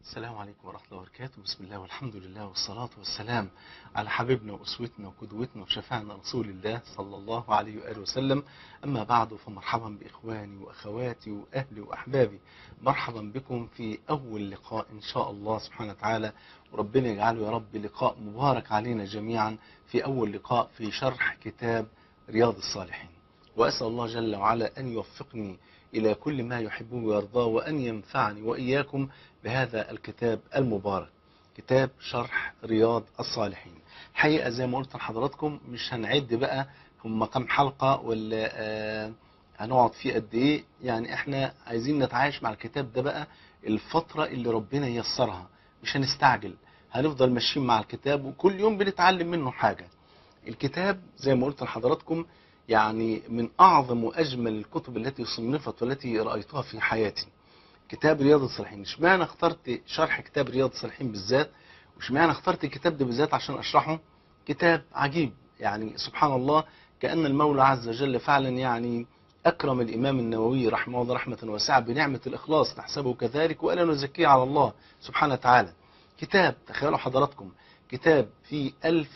السلام عليكم ورحمة الله وبركاته بسم الله والحمد لله والصلاة والسلام على حبيبنا وأسوتنا وقدوتنا وشفاعنا رسول الله صلى الله عليه وآله وسلم أما بعد فمرحبا بإخواني وأخواتي وأهلي وأحبابي مرحبا بكم في أول لقاء إن شاء الله سبحانه وتعالى وربنا يجعله يا رب لقاء مبارك علينا جميعا في أول لقاء في شرح كتاب رياض الصالحين وأسأل الله جل وعلا أن يوفقني إلى كل ما يحبه ويرضاه وأن ينفعني وإياكم بهذا الكتاب المبارك كتاب شرح رياض الصالحين حقيقة زي ما قلت لحضراتكم مش هنعد بقى هم كم حلقة ولا آه هنقعد فيه قد ايه يعني احنا عايزين نتعايش مع الكتاب ده بقى الفترة اللي ربنا ييسرها مش هنستعجل هنفضل ماشيين مع الكتاب وكل يوم بنتعلم منه حاجة الكتاب زي ما قلت لحضراتكم يعني من أعظم وأجمل الكتب التي صنفت والتي رأيتها في حياتي كتاب رياض الصالحين اشمعنى اخترت شرح كتاب رياض الصالحين بالذات واشمعنى اخترت الكتاب ده بالذات عشان اشرحه كتاب عجيب يعني سبحان الله كأن المولى عز وجل فعلا يعني أكرم الإمام النووي رحمه الله رحمة واسعة بنعمة الإخلاص نحسبه كذلك وألا نزكيه على الله سبحانه وتعالى كتاب تخيلوا حضراتكم كتاب فيه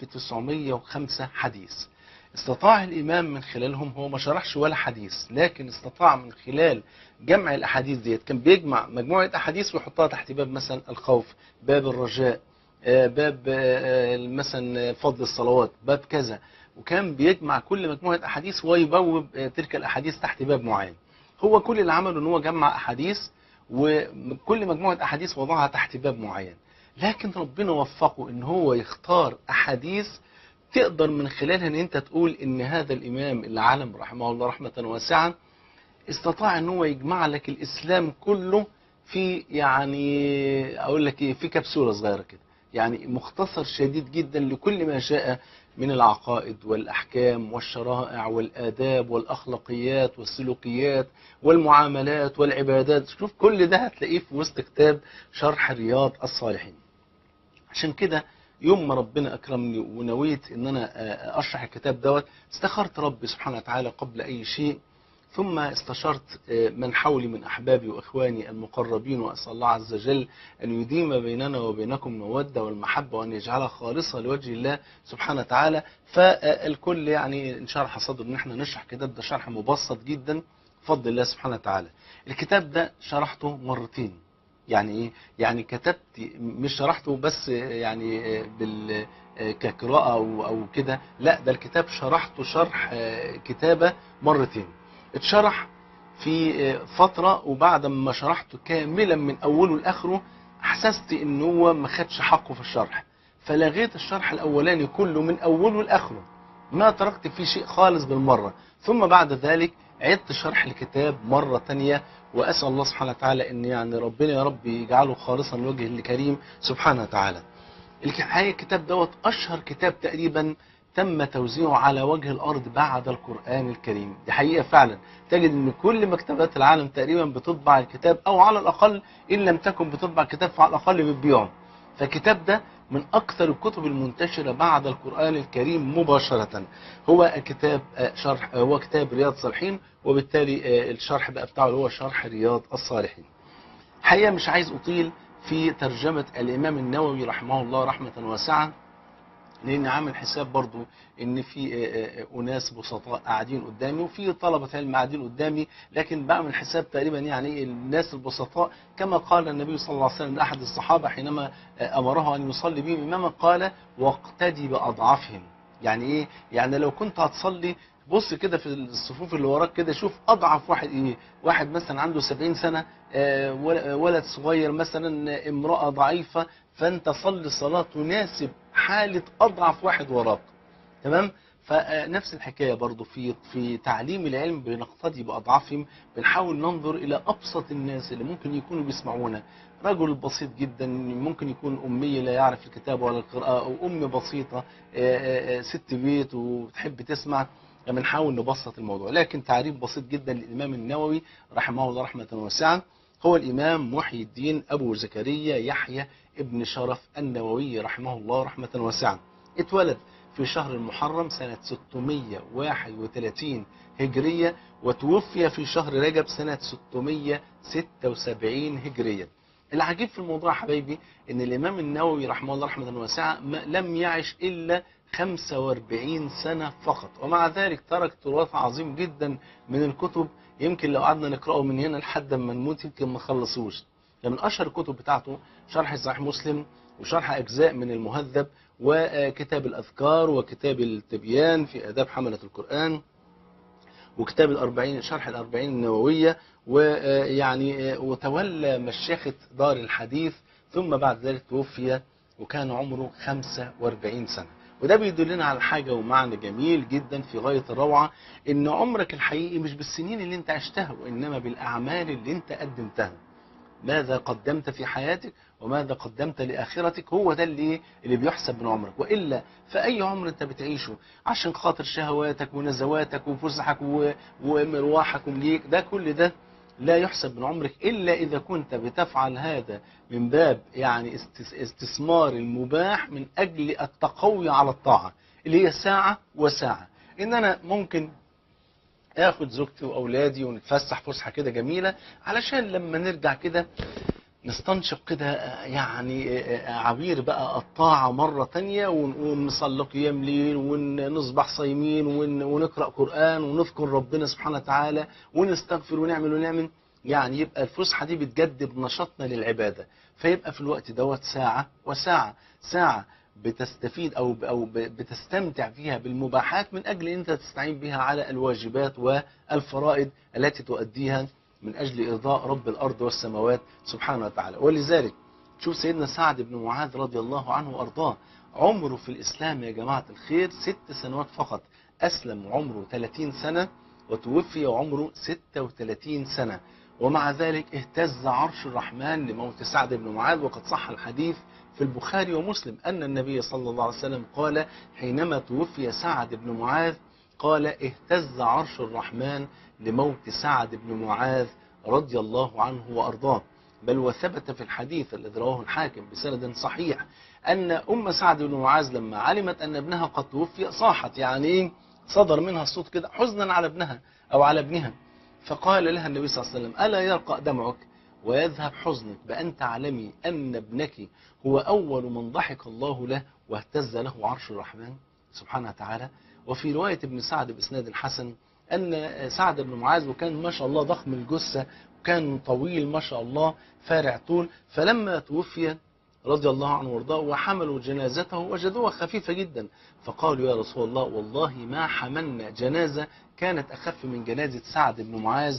1905 حديث استطاع الإمام من خلالهم هو ما شرحش ولا حديث لكن استطاع من خلال جمع الأحاديث ديت كان بيجمع مجموعة أحاديث ويحطها تحت باب مثلا الخوف باب الرجاء باب مثلا فضل الصلوات باب كذا وكان بيجمع كل مجموعة أحاديث ويبوب تلك الأحاديث تحت باب معين هو كل اللي عمله ان هو جمع أحاديث وكل مجموعة أحاديث وضعها تحت باب معين لكن ربنا وفقه ان هو يختار أحاديث تقدر من خلالها ان انت تقول ان هذا الامام اللي علم رحمه الله رحمة واسعة استطاع ان هو يجمع لك الاسلام كله في يعني اقول لك ايه في كبسولة صغيرة كده يعني مختصر شديد جدا لكل ما جاء من العقائد والأحكام والشرائع والآداب والأخلاقيات والسلوكيات والمعاملات والعبادات شوف كل ده هتلاقيه في وسط كتاب شرح رياض الصالحين عشان كده يوم ما ربنا أكرمني ونويت أن أنا أشرح الكتاب دوت استخرت ربي سبحانه وتعالى قبل أي شيء ثم استشرت من حولي من أحبابي وإخواني المقربين وأسأل الله عز وجل أن يديم بيننا وبينكم المودة والمحبة وأن يجعلها خالصة لوجه الله سبحانه وتعالى فالكل يعني انشرح صدر ان احنا نشرح كتاب ده شرح مبسط جدا بفضل الله سبحانه وتعالى الكتاب ده شرحته مرتين يعني ايه يعني كتبت مش شرحته بس يعني بال كقراءة او او كده لا ده الكتاب شرحته شرح كتابة مرتين اتشرح في فترة وبعد ما شرحته كاملا من اوله لاخره احسست ان هو ما خدش حقه في الشرح فلغيت الشرح الاولاني كله من اوله لاخره ما تركت فيه شيء خالص بالمرة ثم بعد ذلك عدت شرح الكتاب مرة تانية وأسأل الله سبحانه وتعالى أن يعني ربنا يا رب يجعله خالصا لوجه الكريم سبحانه وتعالى الحقيقة الكتاب دوت أشهر كتاب تقريبا تم توزيعه على وجه الأرض بعد القرآن الكريم دي حقيقة فعلا تجد أن كل مكتبات العالم تقريبا بتطبع الكتاب أو على الأقل إن لم تكن بتطبع الكتاب فعلى الأقل بتبيعه فالكتاب ده من أكثر الكتب المنتشرة بعد القرآن الكريم مباشرة هو كتاب شرح هو كتاب رياض الصالحين وبالتالي الشرح بقى بتاعه هو شرح رياض الصالحين حقيقة مش عايز أطيل في ترجمة الإمام النووي رحمه الله رحمة واسعة لأن عامل حساب برضو إن في أناس بسطاء قاعدين قدامي وفي طلبة علم قاعدين قدامي لكن بعمل حساب تقريبا يعني الناس البسطاء كما قال النبي صلى الله عليه وسلم لأحد الصحابة حينما أمره أن يصلي بهم إماما قال واقتدي بأضعافهم يعني إيه؟ يعني لو كنت هتصلي بص كده في الصفوف اللي وراك كده شوف أضعف واحد إيه واحد مثلا عنده 70 سنة ولد صغير مثلا امرأة ضعيفة فأنت صلي صلاة تناسب حالة أضعف واحد وراك تمام فنفس الحكاية برضو في في تعليم العلم بنقتدي بأضعافهم بنحاول ننظر إلى أبسط الناس اللي ممكن يكونوا بيسمعونا رجل بسيط جدا ممكن يكون أمي لا يعرف الكتاب ولا القراءة أو أم بسيطة ست بيت وتحب تسمع بنحاول نبسط الموضوع لكن تعريف بسيط جدا للإمام النووي رحمه الله رحمة واسعة هو الإمام محي الدين أبو زكريا يحيى ابن شرف النووي رحمه الله رحمة واسعة اتولد في شهر المحرم سنة 631 هجرية وتوفي في شهر رجب سنة 676 هجرية العجيب في الموضوع يا حبايبي ان الامام النووي رحمه الله رحمه واسعه ما- لم يعش الا 45 سنه فقط ومع ذلك ترك تراث عظيم جدا من الكتب يمكن لو قعدنا نقراه من هنا لحد ما نموت يمكن ما نخلصوش ده من اشهر الكتب بتاعته شرح صحيح مسلم وشرح اجزاء من المهذب وكتاب الاذكار وكتاب التبيان في اداب حمله القران وكتاب الأربعين شرح الأربعين النووية ويعني وتولى مشيخة دار الحديث ثم بعد ذلك توفي وكان عمره 45 سنة وده بيدلنا على حاجة ومعنى جميل جدا في غاية الروعة ان عمرك الحقيقي مش بالسنين اللي انت عشتها وانما بالاعمال اللي انت قدمتها ماذا قدمت في حياتك وماذا قدمت لآخرتك هو ده اللي اللي بيحسب من عمرك وإلا فأي عمر أنت بتعيشه عشان خاطر شهواتك ونزواتك وفسحك و- ومرواحك ومليك ده كل ده لا يحسب من عمرك إلا إذا كنت بتفعل هذا من باب يعني استس- استثمار المباح من أجل التقوي على الطاعة اللي هي ساعة وساعة إن أنا ممكن اخد زوجتي واولادي ونتفسح فسحه كده جميله علشان لما نرجع كده نستنشق كده آه، يعني آه، آه، عبير بقى الطاعة مرة تانية ونقوم نصلي قيام ليل ونصبح صايمين ون- ونقرأ قرآن ونذكر ربنا سبحانه وتعالى ونستغفر ونعمل ونعمل يعني يبقى الفسحة دي بتجدد نشاطنا للعبادة فيبقى في الوقت دوت ساعة وساعة ساعة بتستفيد أو أو بتستمتع فيها بالمباحات من أجل أنت تستعين بها على الواجبات والفرائض التي تؤديها من أجل إرضاء رب الأرض والسماوات سبحانه وتعالى ولذلك شوف سيدنا سعد بن معاذ رضي الله عنه وأرضاه عمره في الإسلام يا جماعة الخير ست سنوات فقط أسلم عمره 30 سنة وتوفي وعمره 36 سنة ومع ذلك اهتز عرش الرحمن لموت سعد بن معاذ وقد صح الحديث في البخاري ومسلم أن النبي صلى الله عليه وسلم قال حينما توفي سعد بن معاذ قال اهتز عرش الرحمن لموت سعد بن معاذ رضي الله عنه وأرضاه بل وثبت في الحديث الذي رواه الحاكم بسند صحيح أن أم سعد بن معاذ لما علمت أن ابنها قد توفي صاحت يعني إيه؟ صدر منها الصوت كده حزنا على ابنها أو على ابنها فقال لها النبي صلى الله عليه وسلم ألا يرقى دمعك ويذهب حزنك بأن تعلمي أن ابنك هو أول من ضحك الله له واهتز له عرش الرحمن سبحانه وتعالى وفي رواية ابن سعد بإسناد الحسن أن سعد بن معاذ وكان ما شاء الله ضخم الجثة وكان طويل ما شاء الله فارع طول فلما توفي رضي الله عنه وارضاه وحملوا جنازته وجدوها خفيفة جدا فقالوا يا رسول الله والله ما حملنا جنازة كانت أخف من جنازة سعد بن معاذ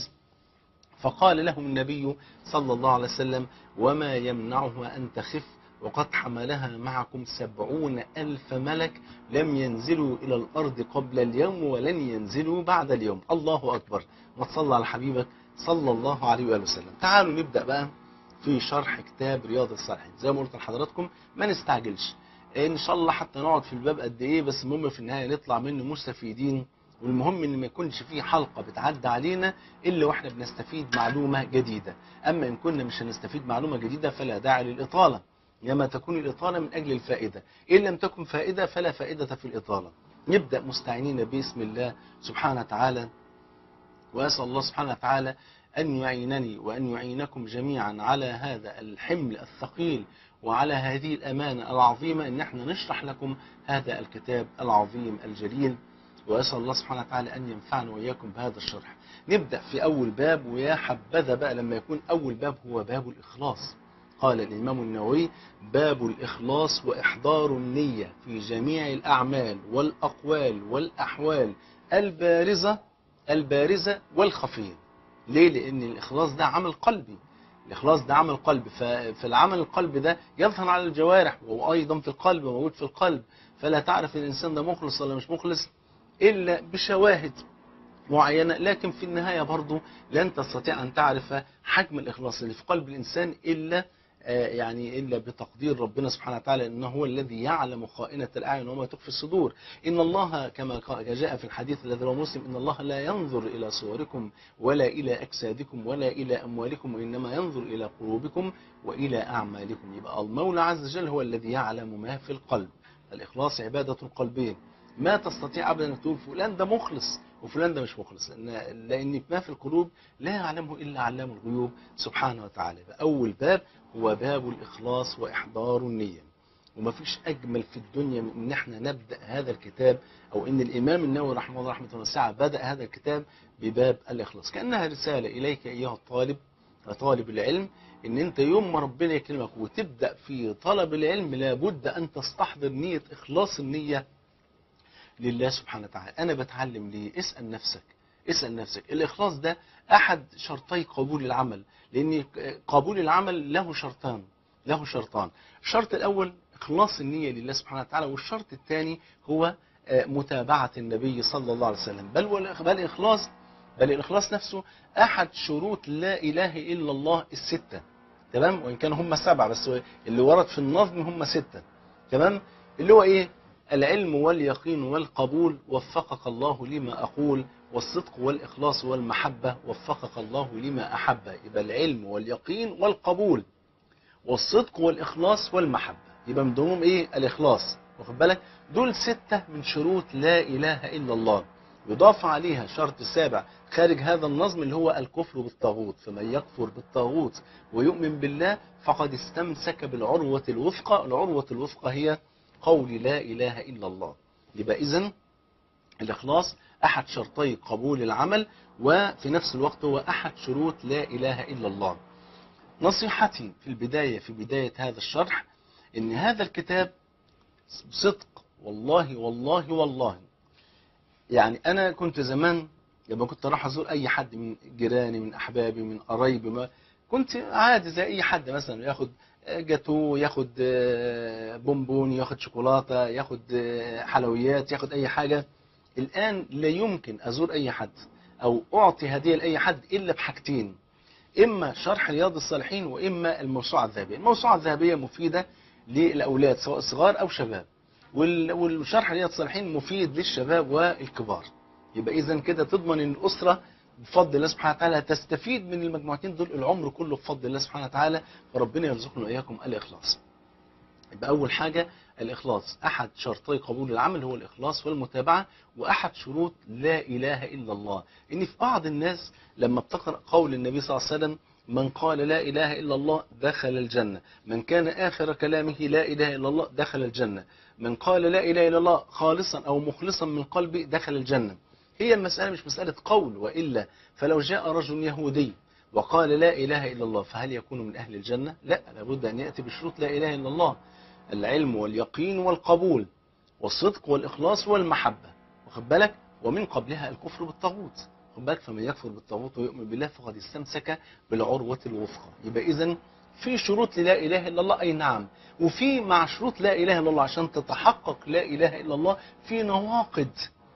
فقال لهم النبي صلى الله عليه وسلم وما يمنعها أن تخف وقد حملها معكم سبعون ألف ملك لم ينزلوا إلى الأرض قبل اليوم ولن ينزلوا بعد اليوم الله أكبر ما تصلى على حبيبك صلى الله عليه وآله وسلم تعالوا نبدأ بقى في شرح كتاب رياض الصالحين زي ما قلت لحضراتكم ما نستعجلش ان شاء الله حتى نقعد في الباب قد ايه بس المهم في النهايه نطلع منه مستفيدين والمهم ان ما يكونش فيه حلقه بتعدي علينا الا واحنا بنستفيد معلومه جديده اما ان كنا مش هنستفيد معلومه جديده فلا داعي للاطاله انما تكون الاطاله من اجل الفائده ان لم تكن فائده فلا فائده في الاطاله نبدا مستعينين باسم الله سبحانه وتعالى واسال الله سبحانه وتعالى أن يعينني وأن يعينكم جميعا على هذا الحمل الثقيل وعلى هذه الأمانة العظيمة أن احنا نشرح لكم هذا الكتاب العظيم الجليل وأسأل الله سبحانه وتعالى أن ينفعنا وإياكم بهذا الشرح نبدأ في أول باب ويا حبذا بقى لما يكون أول باب هو باب الإخلاص قال الإمام النووي باب الإخلاص وإحضار النية في جميع الأعمال والأقوال والأحوال البارزة البارزة والخفية ليه؟ لأن الإخلاص ده عمل قلبي الإخلاص ده عمل قلبي ف- فالعمل القلبي ده يظهر على الجوارح وهو أيضا في القلب موجود في القلب فلا تعرف الإنسان ده مخلص ولا مش مخلص إلا بشواهد معينة لكن في النهاية برضو لن تستطيع أن تعرف حجم الإخلاص اللي في قلب الإنسان إلا آه، يعني إلا بتقدير ربنا سبحانه وتعالى إنه هو الذي يعلم خائنة الأعين وما تخفي الصدور إن الله كما قا- جاء في الحديث الذي رواه مسلم إن الله لا ينظر إلى صوركم ولا إلى أجسادكم ولا إلى أموالكم وإنما ينظر إلى قلوبكم وإلى أعمالكم يبقى المولى عز وجل هو الذي يعلم ما في القلب الإخلاص عبادة القلبين ما تستطيع ابدا ان تقول فلان ده مخلص وفلان ده مش مخلص لان لان ما في القلوب لا يعلمه الا علام الغيوب سبحانه وتعالى اول باب هو باب الإخلاص وإحضار النية ومفيش أجمل في الدنيا من إن احنا نبدأ هذا الكتاب أو إن الإمام النووي رحمه الله رحمة واسعة بدأ هذا الكتاب بباب الإخلاص كأنها رسالة إليك أيها الطالب طالب العلم ان انت يوم ما ربنا يكرمك وتبدا في طلب العلم لابد ان تستحضر نيه اخلاص النيه لله سبحانه وتعالى انا بتعلم ليه اسال نفسك اسال نفسك الاخلاص ده احد شرطي قبول العمل لان قبول العمل له شرطان له شرطان الشرط الاول اخلاص النيه لله سبحانه وتعالى والشرط الثاني هو متابعه النبي صلى الله عليه وسلم بل بل اخلاص بل الإخلاص نفسه أحد شروط لا إله إلا الله الستة تمام وإن كانوا هم سبعة بس اللي ورد في النظم هم ستة تمام اللي هو إيه العلم واليقين والقبول وفقك الله لما أقول والصدق والإخلاص والمحبة وفقك الله لما أحب يبقى العلم واليقين والقبول والصدق والإخلاص والمحبة يبقى من ضمنهم إيه الإخلاص واخد بالك دول ستة من شروط لا إله إلا الله يضاف عليها شرط سابع خارج هذا النظم اللي هو الكفر بالطاغوت فمن يكفر بالطاغوت ويؤمن بالله فقد استمسك بالعروة الوثقى العروة الوثقى هي قول لا إله إلا الله يبقى إذن الإخلاص أحد شرطي قبول العمل وفي نفس الوقت هو أحد شروط لا إله إلا الله نصيحتي في البداية في بداية هذا الشرح إن هذا الكتاب صدق والله والله والله يعني انا كنت زمان لما كنت راح ازور اي حد من جيراني من احبابي من قرايبي ما كنت عادي زي اي حد مثلا ياخد جاتو ياخد بونبون ياخد شوكولاته ياخد حلويات ياخد اي حاجه الان لا يمكن ازور اي حد او اعطي هديه لاي حد الا بحاجتين اما شرح رياض الصالحين واما الموسوعه الذهبيه الموسوعه الذهبيه مفيده للاولاد سواء صغار او شباب والشرح رياض الصالحين مفيد للشباب والكبار يبقى اذا كده تضمن ان الاسره بفضل الله سبحانه وتعالى تستفيد من المجموعتين دول العمر كله بفضل الله سبحانه وتعالى فربنا يرزقنا واياكم الاخلاص يبقى اول حاجه الاخلاص احد شرطي قبول العمل هو الاخلاص والمتابعه واحد شروط لا اله الا الله ان في بعض الناس لما بتقرا قول النبي صلى الله عليه وسلم من قال لا إله إلا الله دخل الجنة من كان آخر كلامه لا إله إلا الله دخل الجنة من قال لا إله إلا الله خالصا أو مخلصا من قلبه دخل الجنة هي المسألة مش مسألة قول وإلا فلو جاء رجل يهودي وقال لا إله إلا الله فهل يكون من أهل الجنة لا لابد أن يأتي بشروط لا إله إلا الله العلم واليقين والقبول والصدق والإخلاص والمحبة واخد بالك ومن قبلها الكفر بالطاغوت خد بالك فمن يكفر بالطاغوت ويؤمن بالله فقد استمسك بالعروة الوثقى يبقى إذا في شروط لا إله إلا الله أي نعم وفي مع شروط لا إله إلا الله عشان تتحقق لا إله إلا الله في نواقد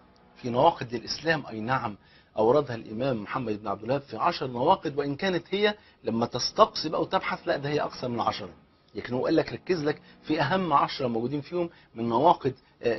في نواقد للإسلام أي نعم أوردها الإمام محمد بن عبد الوهاب في عشر نواقد وإن كانت هي لما تستقصي بقى وتبحث لا ده هي أكثر من عشرة لكن هو قال لك ركز لك في أهم عشرة موجودين فيهم من نواقد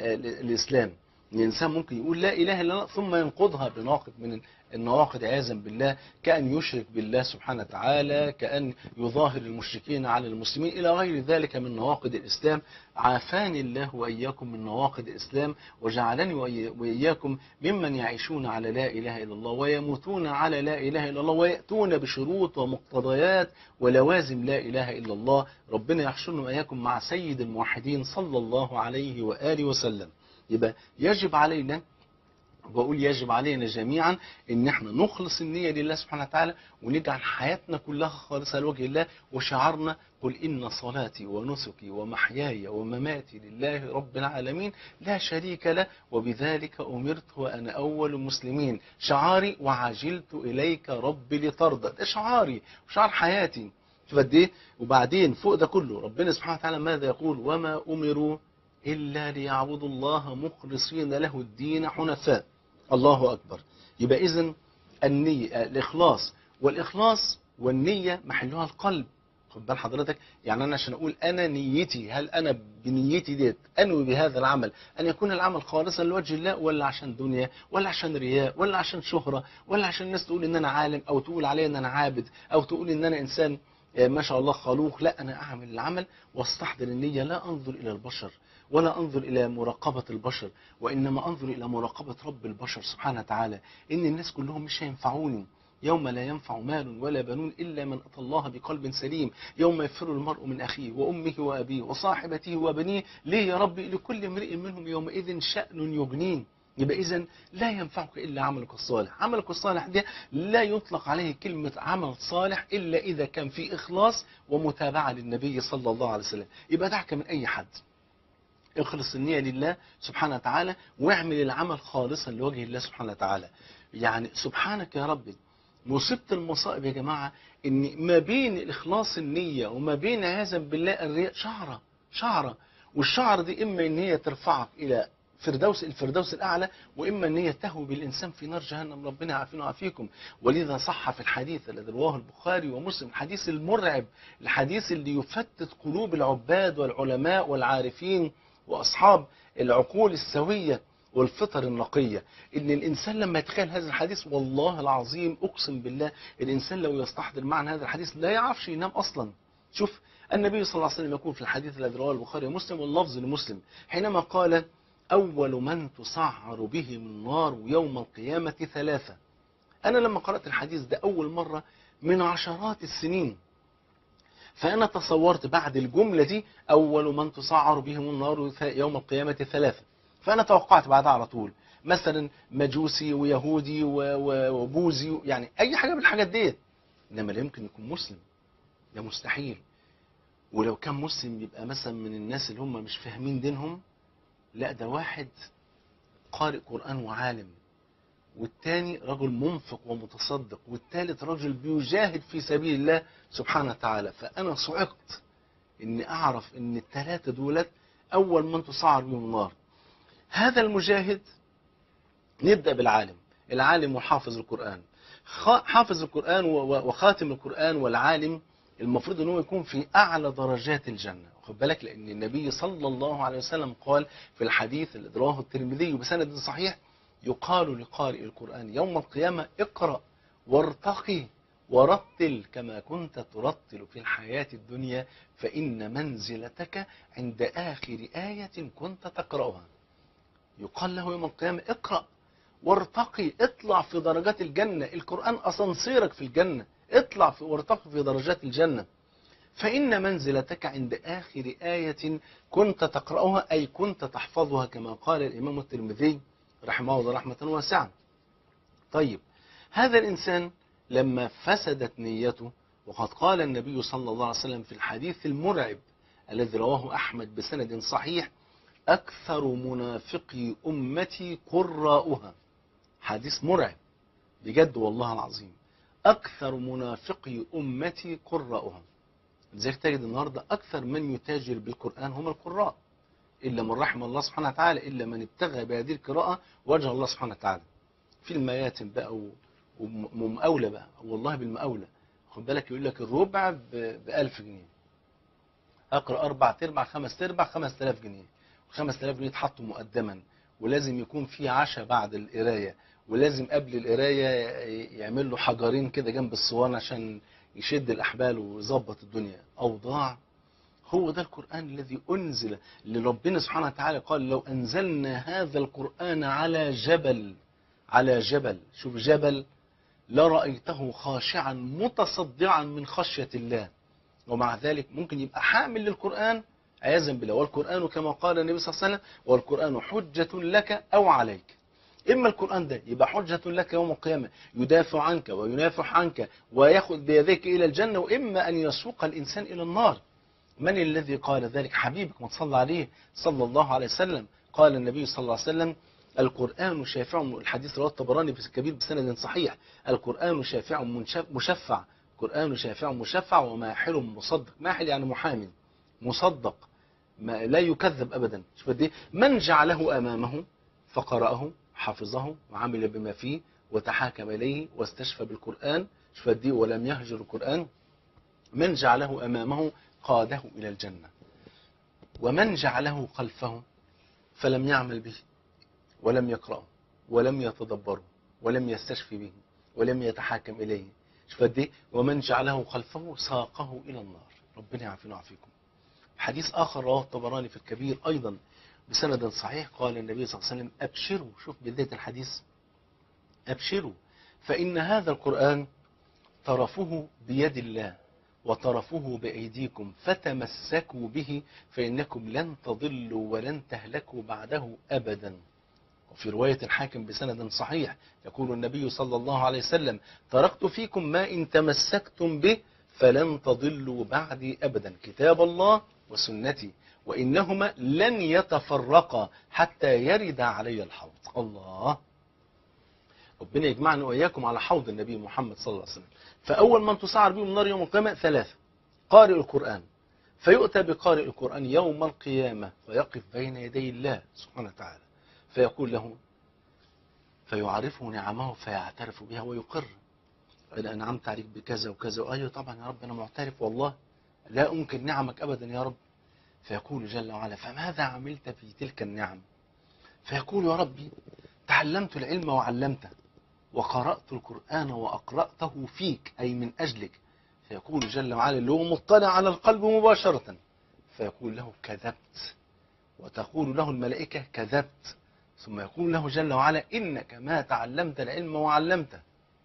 الإسلام الإنسان ممكن يقول لا إله إلا الله ثم ينقضها بناقض من النواقض عياذا بالله كأن يشرك بالله سبحانه وتعالى كأن يظاهر المشركين على المسلمين إلى غير ذلك من نواقض الإسلام عافاني الله وإياكم من نواقض الإسلام وجعلني وإياكم ممن يعيشون على لا إله إلا الله ويموتون على لا إله إلا الله ويأتون بشروط ومقتضيات ولوازم لا إله إلا الله ربنا يحشرنا وإياكم مع سيد الموحدين صلى الله عليه وآله وسلم يبقى يجب علينا بقول يجب علينا جميعا ان احنا نخلص النية لله سبحانه وتعالى ونجعل حياتنا كلها خالصة لوجه الله وشعارنا قل إن صلاتي ونسكي ومحياي ومماتي لله رب العالمين لا شريك له وبذلك أمرت وأنا أول المسلمين شعاري وعجلت إليك ربي لترضى ده شعاري وشعار حياتي شوف قد ايه وبعدين فوق ده كله ربنا سبحانه وتعالى ماذا يقول وما أمروا إلا ليعبدوا الله مخلصين له الدين حنفاء الله أكبر يبقى إذن النية الإخلاص والإخلاص والنية محلها القلب خد بال حضرتك يعني أنا عشان أقول أنا نيتي هل أنا بنيتي ديت أنوي بهذا العمل أن يكون العمل خالصا لوجه الله ولا عشان دنيا ولا عشان رياء ولا عشان شهرة ولا عشان الناس تقول إن أنا عالم أو تقول علي إن أنا عابد أو تقول إن أنا إنسان ما شاء الله خلوق لا أنا أعمل العمل واستحضر النية لا أنظر إلى البشر ولا أنظر إلى مراقبة البشر وإنما أنظر إلى مراقبة رب البشر سبحانه وتعالى إن الناس كلهم مش هينفعوني يوم لا ينفع مال ولا بنون إلا من أتى الله بقلب سليم يوم يفر المرء من أخيه وأمه وأبيه وصاحبته وبنيه ليه يا ربي لكل امرئ منهم يومئذ شأن يغنين يبقى إذا لا ينفعك إلا عملك الصالح عملك الصالح ده لا يطلق عليه كلمة عمل صالح إلا إذا كان في إخلاص ومتابعة للنبي صلى الله عليه وسلم يبقى دعك من أي حد اخلص النية لله سبحانه وتعالى واعمل العمل خالصا لوجه الله سبحانه وتعالى يعني سبحانك يا ربي مصيبة المصائب يا جماعة ان ما بين الاخلاص النية وما بين عياذا بالله الرياء شعرة شعرة والشعر دي اما ان هي ترفعك الى فردوس الفردوس الاعلى واما ان هي تهوي بالانسان في نار جهنم ربنا يعافينا ويعافيكم ولذا صح في الحديث الذي رواه البخاري ومسلم الحديث المرعب الحديث اللي يفتت قلوب العباد والعلماء والعارفين واصحاب العقول السويه والفطر النقية ان الانسان لما يتخيل هذا الحديث والله العظيم اقسم بالله الانسان لو يستحضر معنى هذا الحديث لا يعرفش ينام اصلا شوف النبي صلى الله عليه وسلم يقول في الحديث الذي رواه البخاري ومسلم واللفظ لمسلم حينما قال اول من تصعر بهم النار يوم القيامة ثلاثة انا لما قرأت الحديث ده اول مرة من عشرات السنين فأنا تصورت بعد الجملة دي أول من تصعر بهم النار يوم القيامة ثلاثة فأنا توقعت بعدها على طول مثلا مجوسي ويهودي وبوذي يعني أي حاجة من الحاجات ديت إنما لا يمكن يكون مسلم ده مستحيل ولو كان مسلم يبقى مثلا من الناس اللي هم مش فاهمين دينهم لا ده واحد قارئ قرآن وعالم والتاني رجل منفق ومتصدق والتالت رجل بيجاهد في سبيل الله سبحانه وتعالى فأنا صعقت إني أعرف إن الثلاثة دولت أول من تصعر بهم النار هذا المجاهد نبدأ بالعالم العالم وحافظ القرآن حافظ القرآن وخاتم القرآن والعالم المفروض أنه يكون في أعلى درجات الجنة خد بالك لأن النبي صلى الله عليه وسلم قال في الحديث الذي رواه الترمذي بسند صحيح يقال لقارئ القرآن يوم القيامة اقرأ وارتقي ورتل كما كنت ترتل في الحياة الدنيا فإن منزلتك عند آخر آية كنت تقرأها يقال له يوم القيامة اقرأ وارتقي اطلع في درجات الجنة القرآن أسانسيرك في الجنة اطلع في وارتقي في درجات الجنة فإن منزلتك عند آخر آية كنت تقرأها أي كنت تحفظها كما قال الإمام الترمذي رحمه الله رحمة واسعة طيب هذا الإنسان لما فسدت نيته وقد قال النبي صلى الله عليه وسلم في الحديث المرعب الذي رواه أحمد بسند صحيح أكثر منافقي أمتي قراؤها حديث مرعب بجد والله العظيم أكثر منافقي أمتي قراؤها لذلك تجد النهاردة أكثر من يتاجر بالقرآن هم القراء إلا من رحم الله سبحانه وتعالى إلا من ابتغى بهذه القراءة وجه الله سبحانه وتعالى في المياتم بقى ومقاولة بقى والله بالمقاولة خد بالك يقول لك الربع ب 1000 جنيه أقرأ أربع تربع خمس تربع 5000 جنيه 5000 جنيه يتحطوا مقدما ولازم يكون في عشاء بعد القراية ولازم قبل القراية يعمل له حجرين كده جنب الصوان عشان يشد الأحبال ويظبط الدنيا أوضاع هو ده القرآن الذي أنزل لربنا سبحانه وتعالى قال لو أنزلنا هذا القرآن على جبل على جبل شوف جبل لرأيته خاشعا متصدعا من خشية الله ومع ذلك ممكن يبقى حامل للقرآن عياذا بالله والقرآن كما قال النبي صلى الله عليه وسلم والقرآن حجة لك أو عليك إما القرآن ده يبقى حجة لك يوم القيامة يدافع عنك وينافح عنك ويأخذ بيديك إلى الجنة وإما أن يسوق الإنسان إلى النار من الذي قال ذلك حبيبك ما تصلى عليه صلى الله عليه وسلم قال النبي صلى الله عليه وسلم القرآن شافع الحديث رواه الطبراني في الكبير بسند صحيح القرآن شافع مشفع القرآن شافع مشفع وماحل مصدق ماحل يعني محامي مصدق ما لا يكذب أبدا شوف قد ايه من جعله أمامه فقرأه حفظه وعمل بما فيه وتحاكم إليه واستشفى بالقرآن شوف قد ايه ولم يهجر القرآن من جعله أمامه قاده إلى الجنة ومن جعله خلفه فلم يعمل به ولم يقرأه ولم يتدبره ولم يستشفي به ولم يتحاكم إليه شوف قد ايه ومن جعله خلفه ساقه إلى النار ربنا يعافينا ويعافيكم حديث آخر رواه الطبراني في الكبير أيضا بسند صحيح قال النبي صلى الله عليه وسلم أبشروا شوف بداية الحديث أبشروا فإن هذا القرآن طرفه بيد الله وطرفه بأيديكم فتمسكوا به فإنكم لن تضلوا ولن تهلكوا بعده أبدا وفي رواية الحاكم بسند صحيح يقول النبي صلى الله عليه وسلم تركت فيكم ما إن تمسكتم به فلن تضلوا بعدي أبدا كتاب الله وسنتي وإنهما لن يتفرقا حتى يرد علي الحوض الله ربنا يجمعنا وإياكم على حوض النبي محمد صلى الله عليه وسلم فأول من تسعر بهم النار يوم القيامة ثلاثة قارئ القرآن فيؤتى بقارئ القرآن يوم القيامة فيقف بين يدي الله سبحانه وتعالى فيقول له فيعرفه نعمه فيعترف بها ويقر أنا أنعمت عليك بكذا وكذا أيوة طبعا يا رب أنا معترف والله لا أنكر نعمك أبدا يا رب فيقول جل وعلا فماذا عملت في تلك النعم فيقول يا ربي تعلمت العلم وعلمته وقرأت القرآن وأقرأته فيك أي من أجلك فيقول جل وعلا اللي هو مطلع على القلب مباشرة فيقول له كذبت وتقول له الملائكة كذبت ثم يقول له جل وعلا إنك ما تعلمت العلم وعلمته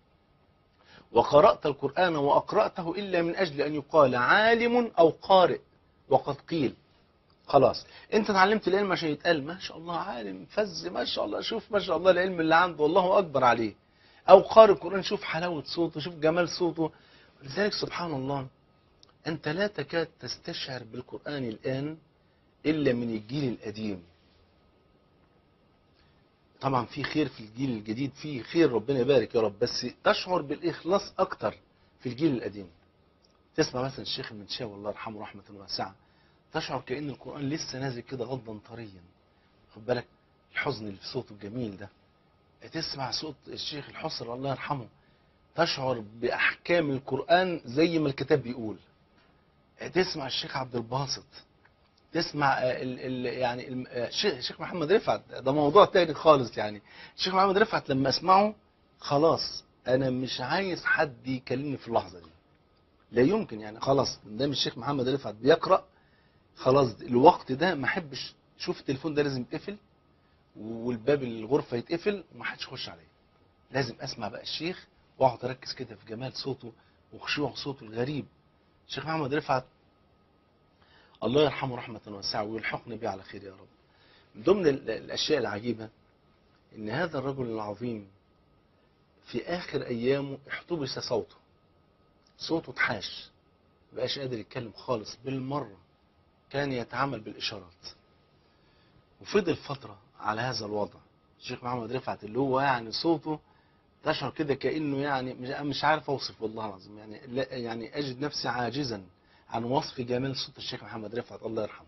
وقرأت القرآن وأقرأته إلا من أجل أن يقال عالم أو قارئ وقد قيل خلاص انت اتعلمت العلم عشان يتقال ما شاء الله عالم فز ما شاء الله شوف ما شاء الله العلم اللي عنده والله اكبر عليه او قارئ القران شوف حلاوه صوته شوف جمال صوته لذلك سبحان الله انت لا تكاد تستشعر بالقران الان الا من الجيل القديم طبعا في خير في الجيل الجديد في خير ربنا يبارك يا رب بس تشعر بالاخلاص اكتر في الجيل القديم تسمع مثلا الشيخ المنشاوي الله يرحمه رحمه واسعه تشعر كأن القرآن لسه نازل كده غضا طريا خد بالك الحزن اللي في صوته الجميل ده تسمع صوت الشيخ الحصر الله يرحمه تشعر بأحكام القرآن زي ما الكتاب بيقول تسمع الشيخ عبد الباسط تسمع ال ال يعني ال- الشيخ محمد رفعت ده موضوع تاني خالص يعني الشيخ محمد رفعت لما اسمعه خلاص انا مش عايز حد يكلمني في اللحظه دي لا يمكن يعني خلاص دام الشيخ محمد رفعت بيقرأ خلاص الوقت ده ما احبش شوف التليفون ده لازم يتقفل والباب الغرفه يتقفل وما حدش يخش عليا لازم اسمع بقى الشيخ واقعد اركز كده في جمال صوته وخشوع صوته الغريب الشيخ محمد رفعت الله يرحمه رحمه واسعه ويلحقني بيه على خير يا رب من ضمن ال- الاشياء العجيبه ان هذا الرجل العظيم في اخر ايامه احتبس صوته صوته اتحاش مبقاش قادر يتكلم خالص بالمره كان يتعامل بالإشارات وفضل فترة على هذا الوضع الشيخ محمد رفعت اللي هو يعني صوته تشعر كده كأنه يعني مش مش عارف أوصف والله العظيم يعني لا يعني أجد نفسي عاجزا عن وصف جمال صوت الشيخ محمد رفعت الله يرحمه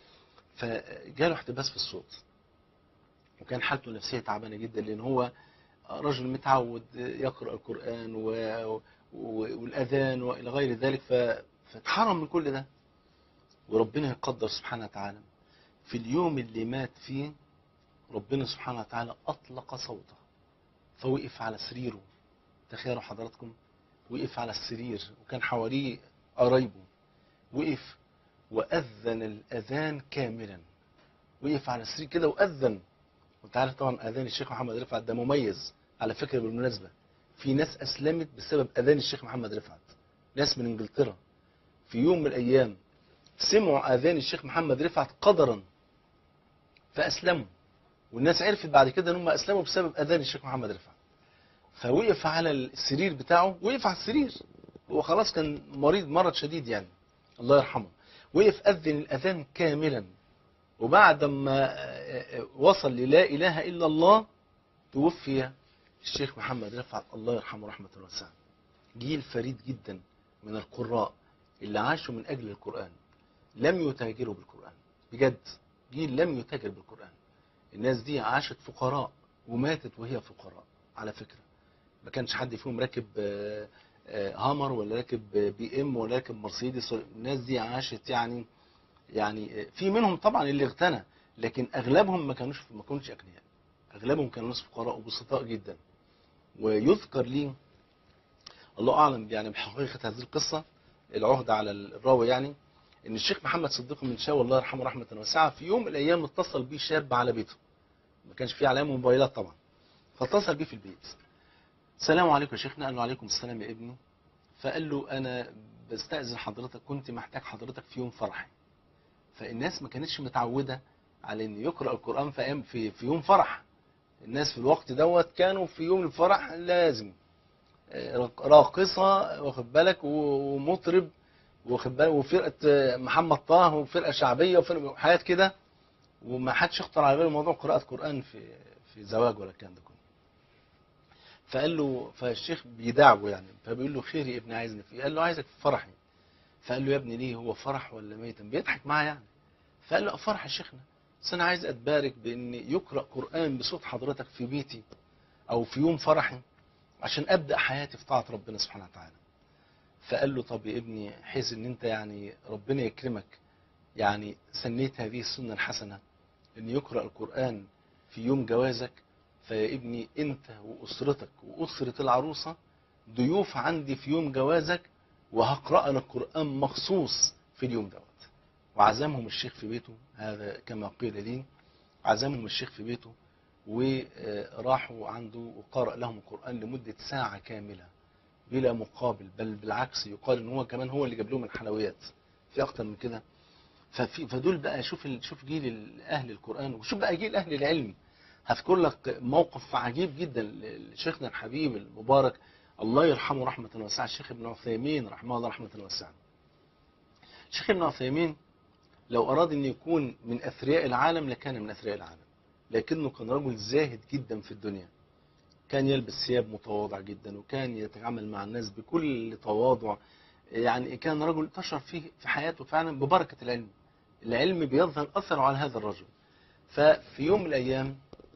فجاله احتباس في الصوت وكان حالته النفسية تعبانة جدا لأن هو رجل متعود يقرأ القرآن و... و... والأذان وإلى غير ذلك ف... فاتحرم من كل ده وربنا يقدر سبحانه وتعالى في اليوم اللي مات فيه ربنا سبحانه وتعالى أطلق صوته فوقف على سريره تخيلوا حضراتكم وقف على السرير وكان حواليه قرايبه وقف وأذن الأذان كاملا وقف على السرير كده وأذن وانت عارف طبعا أذان الشيخ محمد رفعت ده مميز على فكرة بالمناسبة في ناس أسلمت بسبب أذان الشيخ محمد رفعت ناس من إنجلترا في يوم من الأيام سمعوا اذان الشيخ محمد رفعت قدرا فاسلموا والناس عرفت بعد كده ان هم اسلموا بسبب اذان الشيخ محمد رفعت فوقف على السرير بتاعه وقف على السرير هو خلاص كان مريض مرض شديد يعني الله يرحمه وقف اذن الاذان كاملا وبعد ما وصل للا اله الا الله توفي الشيخ محمد رفعت الله يرحمه رحمه واسعه جيل فريد جدا من القراء اللي عاشوا من اجل القران لم يتاجروا بالقرآن بجد جيل لم يتاجر بالقرآن الناس دي عاشت فقراء وماتت وهي فقراء على فكرة ما كانش حد فيهم راكب آه، آه، هامر ولا راكب بي ام ولا راكب مرسيدس الناس دي عاشت يعني يعني في منهم طبعا اللي اغتنى لكن اغلبهم ما كانوش ما كانوش اغنياء اغلبهم كانوا ناس فقراء وبسطاء جدا ويذكر لي الله اعلم يعني بحقيقه هذه القصه العهده على الراوي يعني ان الشيخ محمد صديق من شاوي الله يرحمه رحمه واسعه في يوم من الايام اتصل بيه شاب على بيته ما كانش فيه علامه موبايلات طبعا فاتصل بيه في البيت السلام عليكم يا شيخنا قال له عليكم السلام يا ابني فقال له انا بستأذن حضرتك كنت محتاج حضرتك في يوم فرحي فالناس ما كانتش متعودة على ان يقرأ القرآن في أيام- في في يوم فرح الناس في الوقت دوت كانوا في يوم الفرح لازم آه، راقصة واخد بالك و- ومطرب واخد بالك وفرقة آه، محمد طه وفرقة شعبية وفرقة حاجات كده وما حدش يخطر على باله موضوع قراءة قرآن في في زواج ولا الكلام ده كله فقال له فالشيخ بيدعوه يعني فبيقول له خير يا ابني عايزني في إيه؟ قال له عايزك في فرحي فقال له يا ابني ليه هو فرح ولا ميتا بيضحك معاه يعني فقال له فرح يا شيخنا بس انا عايز اتبارك بان يقرا قران بصوت حضرتك في بيتي او في يوم فرحي عشان ابدا حياتي في طاعه ربنا سبحانه وتعالى فقال له طب يا ابني حيث ان انت يعني ربنا يكرمك يعني سنيت هذه السنه الحسنه ان يقرا القران في يوم جوازك فيا ابني انت واسرتك واسره العروسه ضيوف عندي في يوم جوازك وهقرأ لك قرآن مخصوص في اليوم دوت وعزمهم الشيخ في بيته هذا كما قيل لي عزمهم الشيخ في بيته وراحوا عنده وقرأ لهم القرآن لمدة ساعة كاملة بلا مقابل بل بالعكس يقال ان هو كمان هو اللي جاب لهم الحلويات في اكتر من كده ففي فدول بقى شوف ال- شوف جيل اهل القرآن وشوف بقى جيل اهل العلم هذكر لك موقف عجيب جدا لشيخنا الحبيب المبارك الله يرحمه رحمة واسعة الشيخ ابن عثيمين رحمه الله رحمة واسعة الشيخ ابن عثيمين لو أراد أن يكون من أثرياء العالم لكان من أثرياء العالم لكنه كان رجل زاهد جدا في الدنيا كان يلبس ثياب متواضع جدا وكان يتعامل مع الناس بكل تواضع يعني كان رجل تشرف فيه في حياته فعلا ببركة العلم العلم بيظهر أثره على هذا الرجل ففي يوم من الأيام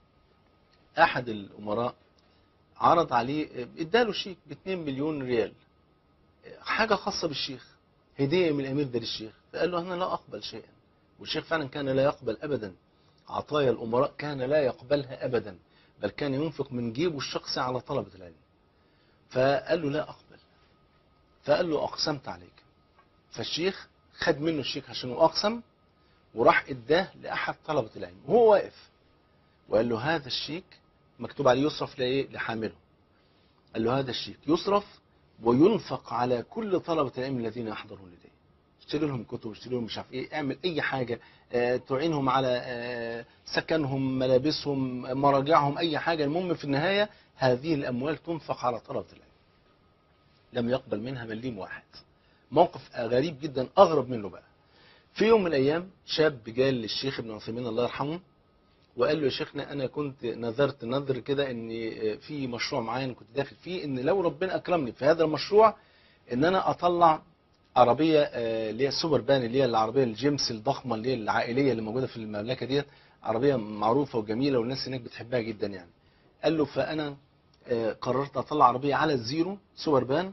أحد الأمراء عرض عليه اداله شيك ب 2 مليون ريال حاجة خاصة بالشيخ هدية من الأمير ده للشيخ فقال له أنا لا أقبل شيئا والشيخ فعلا كان لا يقبل أبدا عطايا الأمراء كان لا يقبلها أبدا بل كان ينفق من جيبه الشخصي على طلبة العلم فقال له لا أقبل فقال له أقسمت عليك فالشيخ خد منه الشيك عشان هو أقسم وراح اداه لأحد طلبة العلم وهو واقف وقال له هذا الشيك مكتوب عليه يصرف لإيه لحامله قال له هذا الشيك يصرف وينفق على كل طلبة العلم الذين يحضرون لديه اشتري لهم كتب اشتري لهم مش عارف ايه اعمل اي حاجة اه تعينهم على اه سكنهم ملابسهم مراجعهم اي حاجة المهم في النهاية هذه الاموال تنفق على طلبة العلم لم يقبل منها مليم واحد موقف غريب جدا اغرب منه بقى في يوم من الايام شاب قال للشيخ ابن عثيمين الله يرحمه وقال له يا شيخنا انا كنت نذرت نذر كده ان في مشروع معين كنت داخل فيه ان لو ربنا اكرمني في هذا المشروع ان انا اطلع عربيه اللي هي السوبر بان اللي هي العربيه الجيمس الضخمه اللي هي العائليه اللي موجوده في المملكه ديت عربيه معروفه وجميله والناس هناك بتحبها جدا يعني قال له فانا قررت اطلع عربيه على الزيرو سوبر بان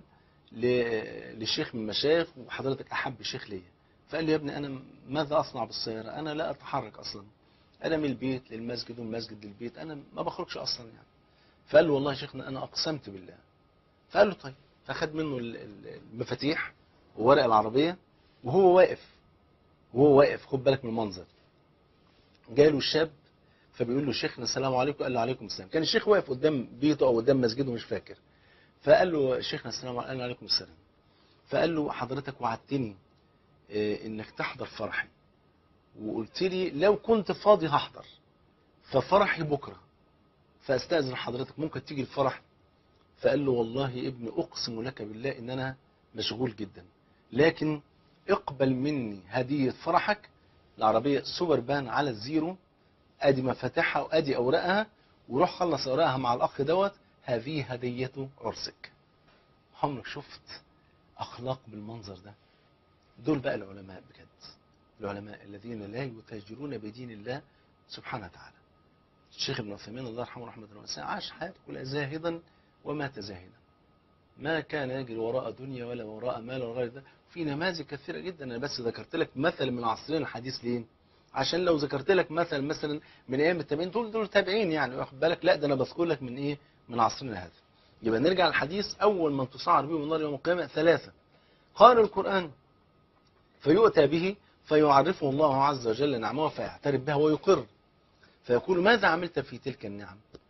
للشيخ من المشايخ وحضرتك احب شيخ ليا فقال لي يا ابني انا ماذا اصنع بالسياره انا لا اتحرك اصلا انا من البيت للمسجد ومن المسجد للبيت انا ما بخرجش اصلا يعني فقال له والله يا شيخنا انا اقسمت بالله فقال له طيب فخد منه المفاتيح وورق العربيه وهو واقف وهو واقف خد بالك من المنظر جاله الشاب فبيقول له شيخنا السلام عليكم قال له عليكم السلام كان الشيخ واقف قدام بيته او قدام مسجده مش فاكر فقال له شيخنا السلام عليكم قال له عليكم السلام فقال له حضرتك وعدتني انك تحضر فرحي وقلت لي لو كنت فاضي هحضر ففرحي بكرة فاستأذن حضرتك ممكن تيجي الفرح فقال له والله يا ابني أقسم لك بالله إن أنا مشغول جدا لكن اقبل مني هدية فرحك العربية سوبر بان على الزيرو ادي مفاتيحها وادي اوراقها وروح خلص اوراقها مع الاخ دوت هذه هدية عرسك عمرك شفت اخلاق بالمنظر ده دول بقى العلماء بجد العلماء الذين لا يتاجرون بدين الله سبحانه وتعالى الشيخ ابن عثيمين الله يرحمه رحمة واسعة عاش حياته كلها زاهدا ومات زاهدا ما كان يجري وراء دنيا ولا وراء مال ولا غير ده في نماذج كثيرة جدا أنا بس ذكرت لك مثل من عصرنا الحديث ليه عشان لو ذكرت لك مثل مثلا من أيام التابعين دول دول تابعين يعني واخد بالك لا ده أنا بذكر لك من إيه من عصرنا هذا يبقى نرجع للحديث أول من تصعر به النار يوم القيامة ثلاثة قال القرآن فيؤتى به فيعرفه الله عز وجل نعمه فيعترف بها ويقر فيقول ماذا عملت في تلك النعم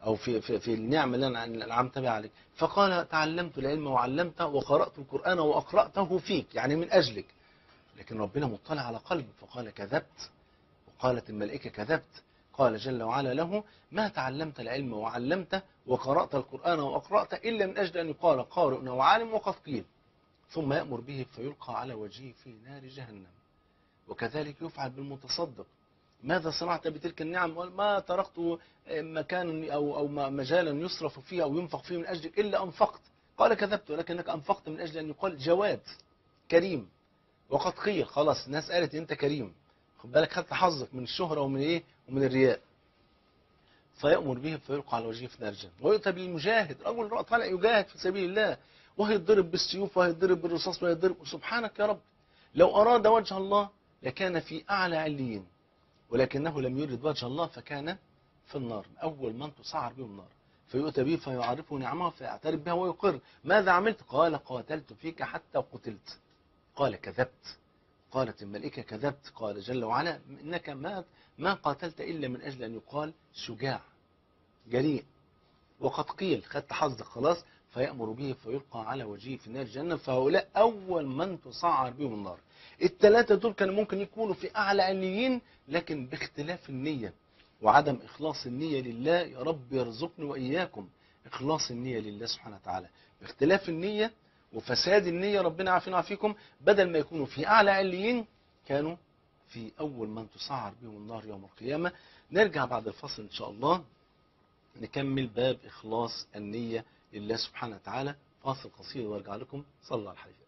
أو في, في, في النعمة اللي أنا أنعمت بها عليك فقال تعلمت العلم وعلمته وقرأت القرآن وأقرأته فيك يعني من أجلك لكن ربنا مطلع على قلبه فقال كذبت وقالت الملائكة كذبت قال جل وعلا له ما تعلمت العلم وعلمته وقرأت القرآن وأقرأت إلا من أجل أن يقال قارئ وعالم وقد قيل ثم يأمر به فيلقى على وجهه في نار جهنم وكذلك يفعل بالمتصدق ماذا صنعت بتلك النعم ما تركت مكانا أو, أو مجالا يصرف فيه أو ينفق فيه من أجلك إلا أنفقت قال كذبت ولكنك أنفقت من أجل أن يقال جواد كريم وقد قيل خلاص الناس قالت أنت كريم خد بالك خدت حظك من الشهرة ومن إيه ومن الرياء فيأمر به فيلقى على وجهه في نار جهنم ويؤتى بالمجاهد رجل طالع يجاهد في سبيل الله وهيتضرب بالسيوف وهيتضرب بالرصاص وهيتضرب سبحانك يا رب لو أراد وجه الله لكان في أعلى عليين ولكنه لم يرد وجه الله فكان في النار أول من تسعر به النار فيؤتى به فيعرفه نعمه فيعترف بها ويقر ماذا عملت قال قاتلت فيك حتى قتلت قال كذبت قالت الملائكة كذبت قال جل وعلا إنك ما ما قاتلت إلا من أجل أن يقال شجاع جريء وقد قيل خدت حظك خلاص فيأمر به فيلقى على وجهه في نار جهنم فهؤلاء أول من تسعر بهم النار الثلاثة دول كانوا ممكن يكونوا في أعلى عليين لكن باختلاف النية وعدم إخلاص النية لله يا رب يرزقني وإياكم إخلاص النية لله سبحانه وتعالى باختلاف النية وفساد النية ربنا عافينا وعافيكم بدل ما يكونوا في أعلى عليين كانوا في أول من تسعر بهم النار يوم القيامة نرجع بعد الفصل إن شاء الله نكمل باب إخلاص النية لله سبحانه وتعالى فاصل قصير وارجع لكم صلى الله عليه وسلم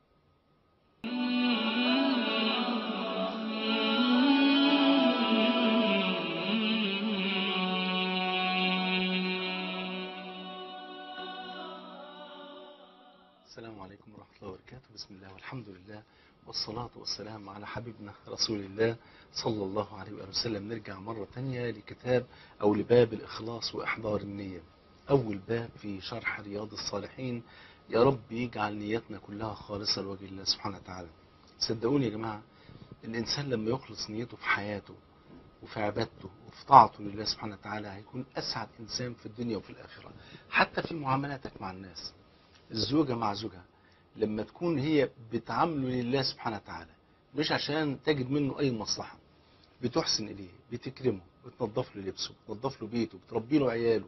السلام عليكم ورحمة الله وبركاته بسم الله والحمد لله والصلاة والسلام على حبيبنا رسول الله صلى الله عليه وآله وسلم نرجع مرة تانية لكتاب أو لباب الإخلاص وإحضار النية أول باب في شرح رياض الصالحين يا رب يجعل نيتنا كلها خالصة لوجه الله سبحانه وتعالى صدقوني يا جماعة الإنسان لما يخلص نيته في حياته وفي عبادته وفي طاعته لله سبحانه وتعالى هيكون أسعد إنسان في الدنيا وفي الآخرة حتى في معاملاتك مع الناس الزوجة مع زوجها لما تكون هي بتعامله لله سبحانه وتعالى مش عشان تجد منه أي مصلحة بتحسن إليه بتكرمه بتنظف له لبسه بتنظف له بيته بتربي له عياله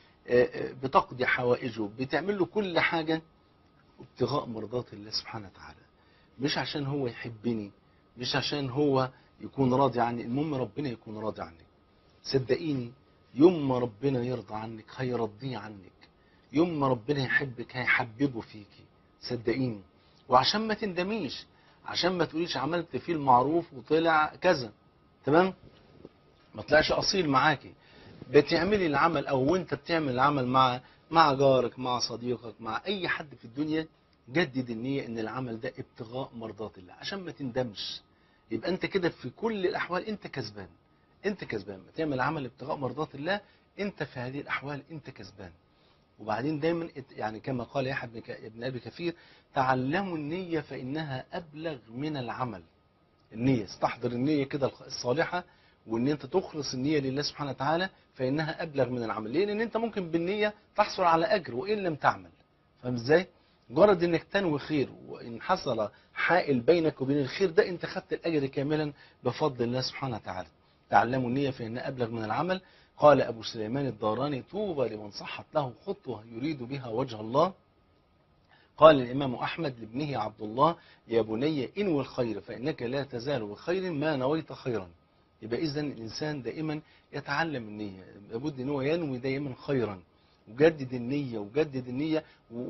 بتقضي حوائجه بتعمل له كل حاجة ابتغاء مرضات الله سبحانه وتعالى مش عشان هو يحبني مش عشان هو يكون راضي عني المهم ربنا يكون راضي عنك صدقيني يوم ما ربنا يرضى عنك هيرضيه عنك يوم ما ربنا يحبك هيحببه فيكي صدقيني وعشان ما تندميش عشان ما تقوليش عملت فيه المعروف وطلع كذا تمام ما طلعش اصيل معاكي بتعملي العمل او وانت بتعمل العمل مع مع جارك مع صديقك مع اي حد في الدنيا جدد النية ان العمل ده ابتغاء مرضات الله عشان ما تندمش يبقى انت كده في كل الاحوال انت كسبان انت كسبان ما تعمل عمل ابتغاء مرضات الله انت في هذه الاحوال انت كسبان وبعدين دايما يعني كما قال يحيى ابن ابي كثير تعلموا النية فانها ابلغ من العمل النية استحضر النية كده الصالحة وان انت تخلص النية لله سبحانه وتعالى فانها ابلغ من العمل ليه لان انت ممكن بالنية تحصل على اجر وان لم تعمل فاهم ازاي مجرد انك تنوي خير وان حصل حائل بينك وبين الخير ده انت خدت الاجر كاملا بفضل الله سبحانه وتعالى تعلموا النية فانها ابلغ من العمل قال ابو سليمان الداراني طوبى لمن صحت له خطوة يريد بها وجه الله قال الإمام أحمد لابنه عبد الله يا بني إنوي الخير فإنك لا تزال بخير ما نويت خيرا يبقى إذا الإنسان دائما يتعلم النية لابد أن هو ينوي دائما خيرا وجدد النية وجدد النية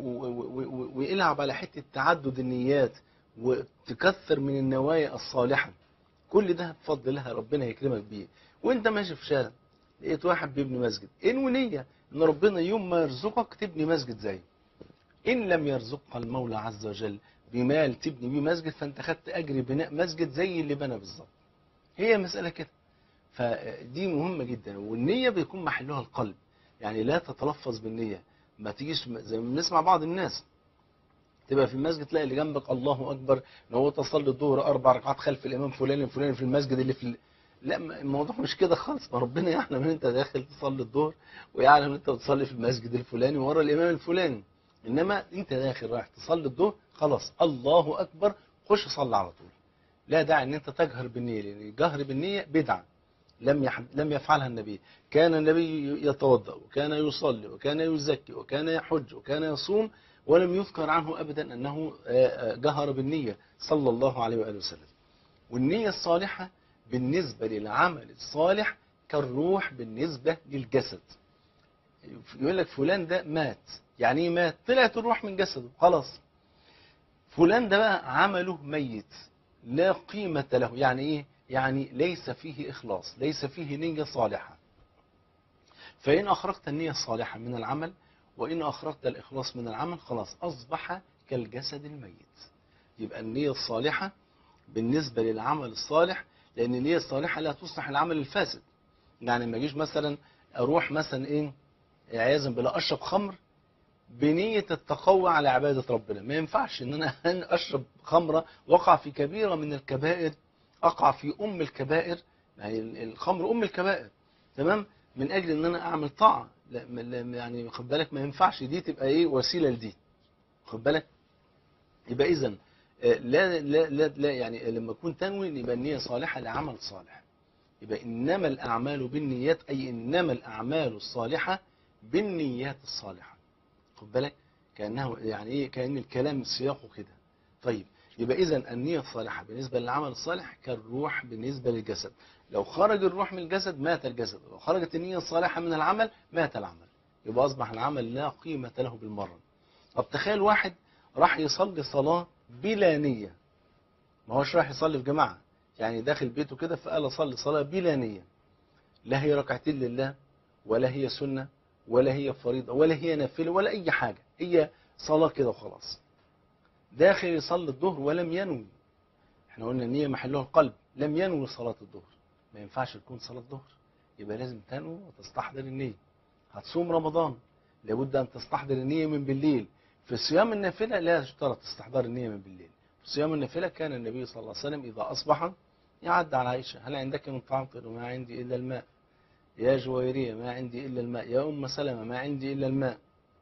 ويلعب على حتة تعدد النيات وتكثر من النوايا الصالحة كل ده بفضل الله ربنا يكرمك بيه وانت ماشي في شارع لقيت واحد بيبني مسجد انوي نية ان ربنا يوم ما يرزقك تبني مسجد زيه ان لم يرزقك المولى عز وجل بمال تبني بيه مسجد فانت خدت اجر بناء مسجد زي اللي بنى بالظبط هي مسألة كده فدي مهمة جدا والنية بيكون محلها القلب يعني لا تتلفظ بالنية ما تجيش زي ما بنسمع بعض الناس تبقى في المسجد تلاقي اللي جنبك الله أكبر ان هو تصلي الظهر أربع ركعات خلف الإمام فلان الفلاني في المسجد اللي في ال... لا ما- الموضوع مش كده خالص ما ربنا يعلم ان انت داخل تصلي الظهر ويعلم ان انت بتصلي في المسجد الفلاني ورا الامام الفلاني انما انت داخل رايح تصلي الظهر خلاص الله اكبر خش صلي على طول لا داعي ان انت تجهر بالنيه لان الجهر بالنيه بدعه لم يح... لم يفعلها النبي كان النبي يتوضا وكان يصلي وكان يزكي وكان يحج وكان يصوم ولم يذكر عنه ابدا انه آه، آه، جهر بالنيه صلى الله عليه واله وسلم والنيه الصالحه بالنسبه للعمل الصالح كالروح بالنسبه للجسد يقول لك فلان ده مات يعني ايه مات طلعت الروح من جسده خلاص فلان ده بقى عمله ميت لا قيمة له يعني ايه يعني ليس فيه إخلاص ليس فيه نية صالحة فإن أخرجت النية الصالحة من العمل وإن أخرجت الإخلاص من العمل خلاص أصبح كالجسد الميت يبقى النية الصالحة بالنسبة للعمل الصالح لأن النية الصالحة لا تصلح العمل الفاسد يعني ما اجيش مثلا أروح مثلا إيه عياذا بالله أشرب خمر بنية التقوى على عبادة ربنا ما ينفعش ان انا اشرب خمرة وقع في كبيرة من الكبائر اقع في ام الكبائر ما هي الخمر ام الكبائر تمام من اجل ان انا اعمل طاعة لا ما- لا- يعني خد بالك ما ينفعش دي تبقى ايه وسيلة لدي خد بالك يبقى اذا لا لا لا لا يعني لما اكون تنوي يبقى النية صالحة لعمل صالح يبقى انما الاعمال بالنيات اي انما الاعمال الصالحة بالنيات الصالحة خد بالك كانه يعني ايه كان الكلام سياقه كده طيب يبقى اذا النيه الصالحه بالنسبه للعمل الصالح كالروح بالنسبه للجسد لو خرج الروح من الجسد مات الجسد لو خرجت النيه الصالحه من العمل مات العمل يبقى اصبح العمل لا قيمه له بالمره طب تخيل واحد راح يصلي صلاه بلا نيه ما هوش راح يصلي في جماعه يعني داخل بيته كده فقال اصلي صلاه بلا نيه لا هي ركعتين لله ولا هي سنه ولا هي فريضة ولا هي نافلة ولا أي حاجة هي صلاة كده وخلاص داخل يصلي الظهر ولم ينوي احنا قلنا النية محلها القلب لم ينوي صلاة الظهر ما ينفعش تكون صلاة ظهر يبقى لازم تنوي وتستحضر النية هتصوم رمضان لابد أن تستحضر النية من بالليل في صيام النافلة لا يشترط استحضار النية من بالليل في صيام النافلة كان النبي صلى الله عليه وسلم إذا أصبح يعد على عائشة هل عندك من طعام قالوا ما عندي إلا الماء يا جويرية ما عندي إلا الماء يا أم سلمة ما عندي إلا الماء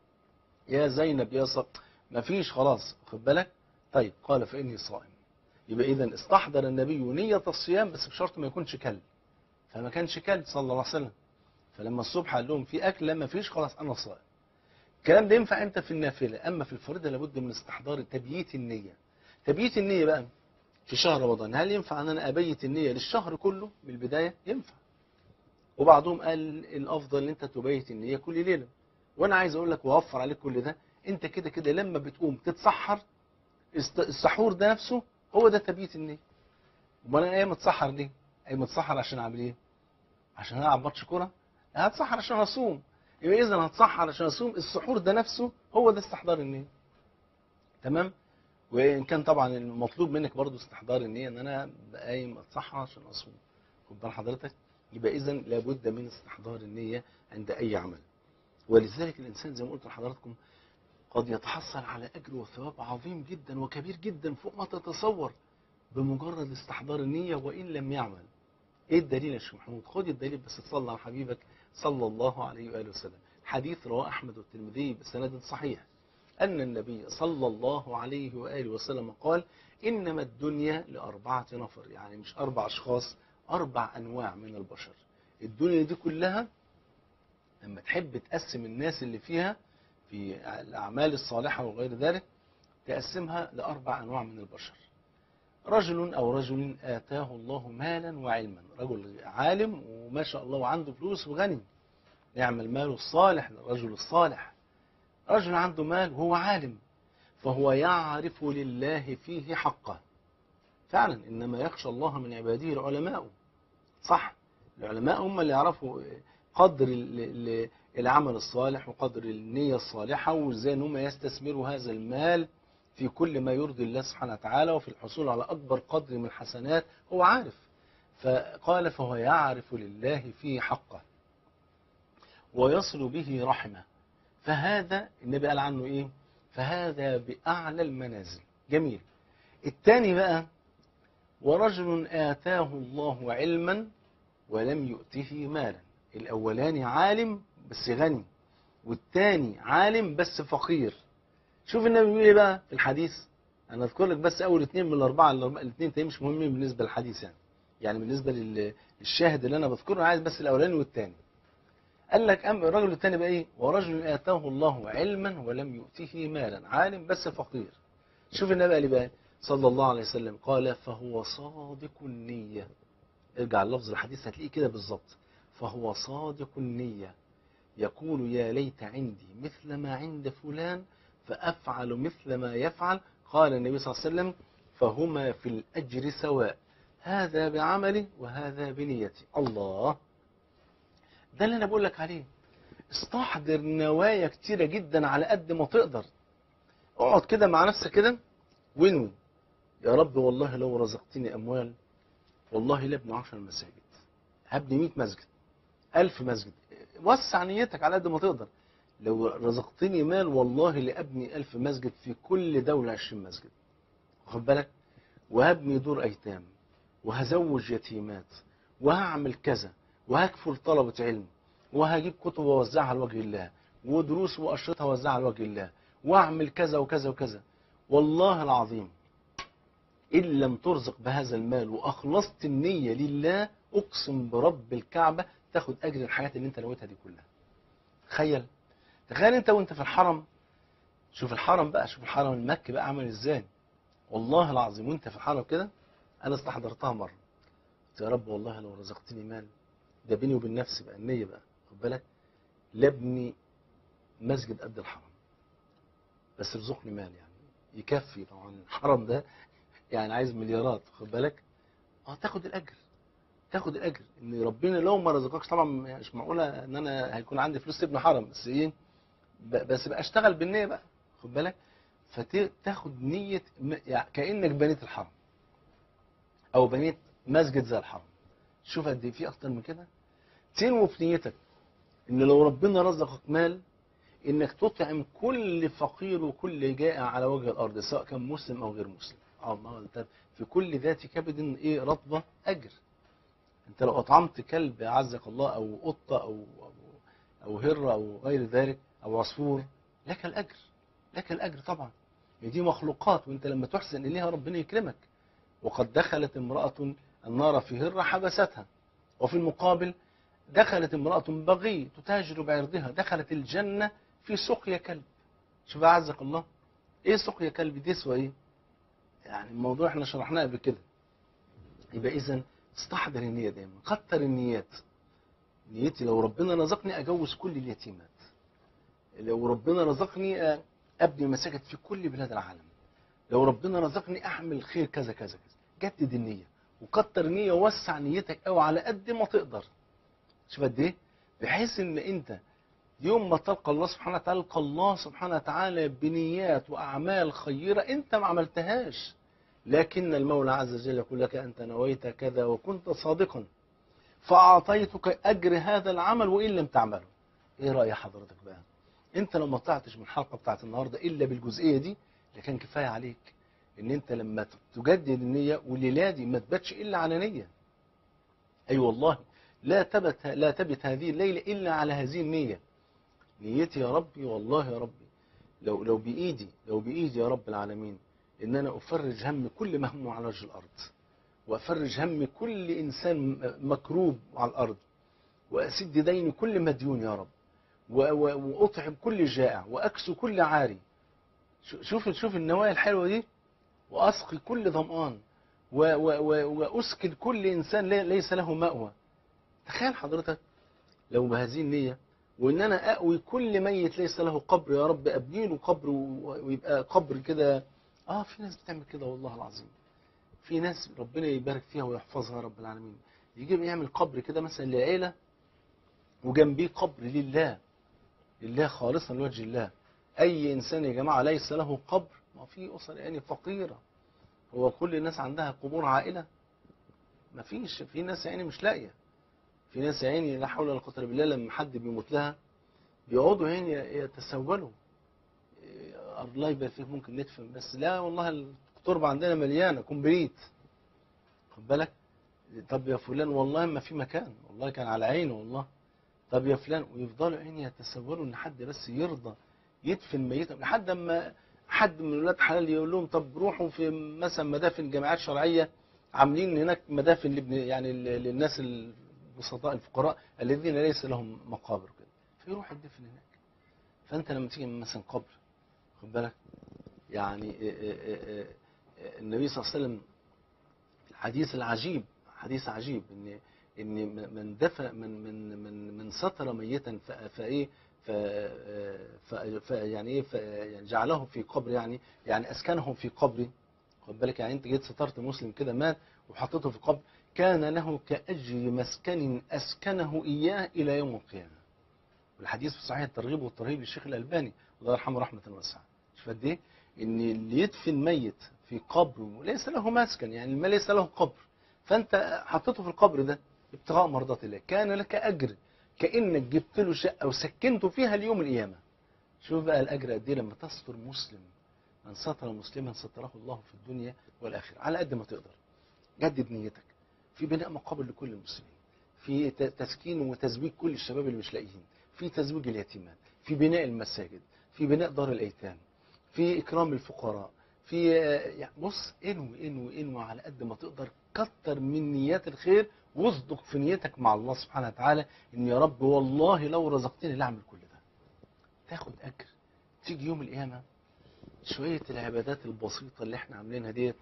يا زينب يا صق ما فيش خلاص خد بالك طيب قال فإني صائم يبقى إذا استحضر النبي نية الصيام بس بشرط ما يكونش كل فما كانش كل صلى الله عليه وسلم فلما الصبح قال لهم في أكل لما فيش خلاص أنا صائم الكلام ده ينفع أنت في النافلة أما في الفريضة لابد من استحضار تبييت النية تبييت النية بقى في شهر رمضان هل ينفع أن أنا أبيت النية للشهر كله من البداية ينفع وبعضهم قال الافضل ان انت تبيت النيه كل ليله وانا عايز اقول لك واوفر عليك كل ده انت كده كده لما بتقوم تتسحر است- السحور ده نفسه هو ده تبييت النيه امال انا ايه متسحر ليه ايه متسحر عشان اعمل ايه عشان العب ماتش كوره لا هتسحر عشان اصوم يبقى اذا هتسحر عشان اصوم السحور ده نفسه هو ده استحضار النيه تمام وان كان طبعا المطلوب منك برضو استحضار النيه ان انا قايم اتسحر عشان اصوم خد بال حضرتك يبقى اذا لابد من استحضار النية عند أي عمل ولذلك الإنسان زي ما قلت لحضراتكم قد يتحصل على أجر وثواب عظيم جدا وكبير جدا فوق ما تتصور بمجرد استحضار النية وإن لم يعمل إيه الدليل يا شيخ محمود خد الدليل بس تصلى على حبيبك صلى الله عليه وآله وسلم حديث رواه أحمد والترمذي بسند صحيح أن النبي صلى الله عليه وآله وسلم قال إنما الدنيا لأربعة نفر يعني مش أربع أشخاص أربع أنواع من البشر الدنيا دي كلها لما تحب تقسم الناس اللي فيها في الأعمال الصالحة وغير ذلك تقسمها لأربع أنواع من البشر رجل أو رجل آتاه الله مالا وعلما رجل عالم وما شاء الله وعنده فلوس وغني نعم المال الصالح للرجل الصالح رجل عنده مال وهو عالم فهو يعرف لله فيه حقه فعلا إنما يخشى الله من عباده العلماء صح العلماء هم اللي يعرفوا قدر ال- ال- العمل الصالح وقدر النية الصالحة وازاي ان هم يستثمروا هذا المال في كل ما يرضي الله سبحانه وتعالى وفي الحصول على أكبر قدر من الحسنات هو عارف فقال فهو يعرف لله فيه حقه ويصل به رحمه فهذا النبي قال عنه ايه فهذا بأعلى المنازل جميل الثاني بقى ورجل آتاه الله علما ولم يؤته مالا الأولاني عالم بس غني والتاني عالم بس فقير شوف النبي بيقول ايه بقى في الحديث انا اذكر لك بس اول اثنين من الاربعه الاثنين تاني مش مهمين بالنسبه للحديث يعني يعني بالنسبه لل- للشاهد اللي انا بذكره انا عايز بس الاولاني والثاني قال لك أم الرجل الثاني بقى ايه ورجل اتاه الله علما ولم يؤته مالا عالم بس فقير شوف النبي قال إيه بقى صلى الله عليه وسلم قال فهو صادق النية ارجع لفظ الحديث هتلاقيه كده بالظبط فهو صادق النية يقول يا ليت عندي مثل ما عند فلان فأفعل مثل ما يفعل قال النبي صلى الله عليه وسلم فهما في الأجر سواء هذا بعملي وهذا بنيتي الله ده اللي أنا بقول لك عليه استحضر نوايا كتيرة جدا على قد ما تقدر اقعد كده مع نفسك كده وانوي يا رب والله لو رزقتني أموال والله لابني عشر مساجد هبني 100 مسجد ألف مسجد وسع نيتك على قد ما تقدر لو رزقتني مال والله لأبني ألف مسجد في كل دولة عشرين مسجد واخد بالك وهبني دور أيتام وهزوج يتيمات وهعمل كذا وهكفل طلبة علم وهجيب كتب ووزعها لوجه الله ودروس وأشرطها ووزعها لوجه الله واعمل كذا وكذا وكذا والله العظيم إن لم ترزق بهذا المال وأخلصت النية لله أقسم برب الكعبة تاخد أجر الحياة اللي أنت نويتها دي كلها تخيل تخيل أنت وأنت في الحرم شوف الحرم بقى شوف الحرم المكي بقى عامل إزاي والله العظيم وأنت في الحرم كده أنا استحضرتها مرة قلت يا رب والله لو رزقتني مال ده بيني وبين نفسي بقى النية بقى خد بالك لابني مسجد قد الحرم بس ارزقني مال يعني يكفي طبعا الحرم ده يعني عايز مليارات خد بالك اه تاخد الاجر تاخد الاجر ان ربنا لو ما رزقكش طبعا مش معقوله ان انا هيكون عندي فلوس تبني حرم بس ايه ب- بس بقى اشتغل بالنيه بقى خد بالك فتاخد نيه م- يعني كانك بنيت الحرم او بنيت مسجد زي الحرم شوف قد ايه في اكتر من كده تنوي في نيتك ان لو ربنا رزقك مال انك تطعم كل فقير وكل جائع على وجه الارض سواء كان مسلم او غير مسلم اه ما هو انت في كل ذات كبد ايه رطبه اجر انت لو اطعمت كلب اعزك الله او قطه او او, أو هره او غير ذلك او عصفور لك الاجر لك الاجر طبعا دي مخلوقات وانت لما تحسن اليها ربنا يكرمك وقد دخلت امراه النار في هره حبستها وفي المقابل دخلت امراه بغي تتاجر بعرضها دخلت الجنه في سقيا كلب شوف اعزك الله ايه سقيا كلب دي يسوى ايه يعني الموضوع احنا شرحناه قبل كده يبقى اذا استحضر النية دايما كتر النيات نيتي لو ربنا رزقني اجوز كل اليتيمات لو ربنا رزقني آه، ابني مساجد في كل بلاد العالم لو ربنا رزقني اعمل خير كذا كذا كذا جدد النية وكتر النية ووسع نيتك قوي على قد ما تقدر شوف قد ايه بحيث ان انت يوم ما تلقى الله سبحانه وتعالى تلقى الله سبحانه وتعالى بنيات واعمال خيره انت ما عملتهاش لكن المولى عز وجل يقول لك انت نويت كذا وكنت صادقا فاعطيتك اجر هذا العمل وان لم تعمله ايه راي حضرتك بقى انت لو ما طلعتش من الحلقه بتاعت النهارده الا بالجزئيه دي لكان كفايه عليك ان انت لما تجدد النيه والليله دي ما تباتش الا على نيه اي أيوة والله لا تبت لا تبت هذه الليله الا على هذه النيه نيتي يا ربي والله يا ربي لو لو بايدي لو بايدي يا رب العالمين ان انا افرج هم كل مهموم على وجه الارض وافرج هم كل انسان مكروب على الارض واسد دين كل مديون يا رب و- و- واطعم كل جائع واكسو كل عاري شو- شوف شوف النوايا الحلوه دي واسقي كل ظمآن و- و- و- واسكن كل انسان لي- ليس له مأوى تخيل حضرتك لو بهذه النيه وان انا اقوي كل ميت ليس له قبر يا رب ابني له قبر و- ويبقى قبر كده اه في ناس بتعمل كده والله العظيم في ناس ربنا يبارك فيها ويحفظها يا رب العالمين يجيب يعمل قبر كده مثلا لعيله وجنبيه قبر لله لله خالصا لوجه الله اي انسان يا جماعه ليس له قبر ما في اسر يعني فقيره هو كل الناس عندها قبور عائله ما فيش في ناس يعني مش لاقيه في ناس يعني لا حول ولا قوه الا بالله لما حد بيموت لها بيقعدوا يعني يتسولوا إيه، الله يبارك فيك ممكن ندفن بس لا والله التربه عندنا مليانه كومبليت خد بالك طب يا فلان والله ما في مكان والله كان على عينه والله طب يا فلان ويفضلوا عيني يتسولوا ان حد بس يرضى يدفن ميتا لحد اما حد من ولاد حلال يقول لهم طب روحوا في مثلا مدافن جامعات شرعيه عاملين هناك مدافن لابن يعني ل- للناس البسطاء الفقراء الذين ليس لهم مقابر كده فيروح يدفن هناك فانت لما تيجي من مثلا قبر خد بالك يعني إيه إيه إيه إيه النبي صلى الله عليه وسلم الحديث العجيب حديث عجيب ان ان من دفن من من من من ستر ميتا ف- فايه ف ف ف يعني ايه ف يعني جعله في قبر يعني يعني اسكنه في قبر خد بالك يعني انت جيت سترت مسلم كده مات وحطيته في قبر كان له كاجر مسكن اسكنه اياه الى يوم القيامه والحديث في صحيح الترغيب والترهيب للشيخ الالباني الله يرحمه رحمه واسعه شوف قد ايه ان اللي يدفن ميت في قبر وليس له مسكن يعني ما ليس له قبر فانت حطيته في القبر ده ابتغاء مرضات الله كان لك اجر كانك جبت له شقه وسكنته فيها ليوم القيامه شوف بقى الاجر قد ايه لما تستر مسلم من ستر مسلما ستره الله في الدنيا والاخره على قد ما تقدر جدد نيتك في بناء مقابر لكل المسلمين في ت- تسكين وتزويج كل الشباب اللي مش لاقيين في تزويج اليتيمات في بناء المساجد في بناء دار الايتام في اكرام الفقراء في آه، يعني بص انوي انوي انوي على قد ما تقدر كتر من نيات الخير واصدق في نيتك مع الله سبحانه وتعالى ان يا رب والله لو رزقتني لاعمل كل ده تاخد اجر تيجي يوم القيامه شويه العبادات البسيطه اللي احنا عاملينها ديت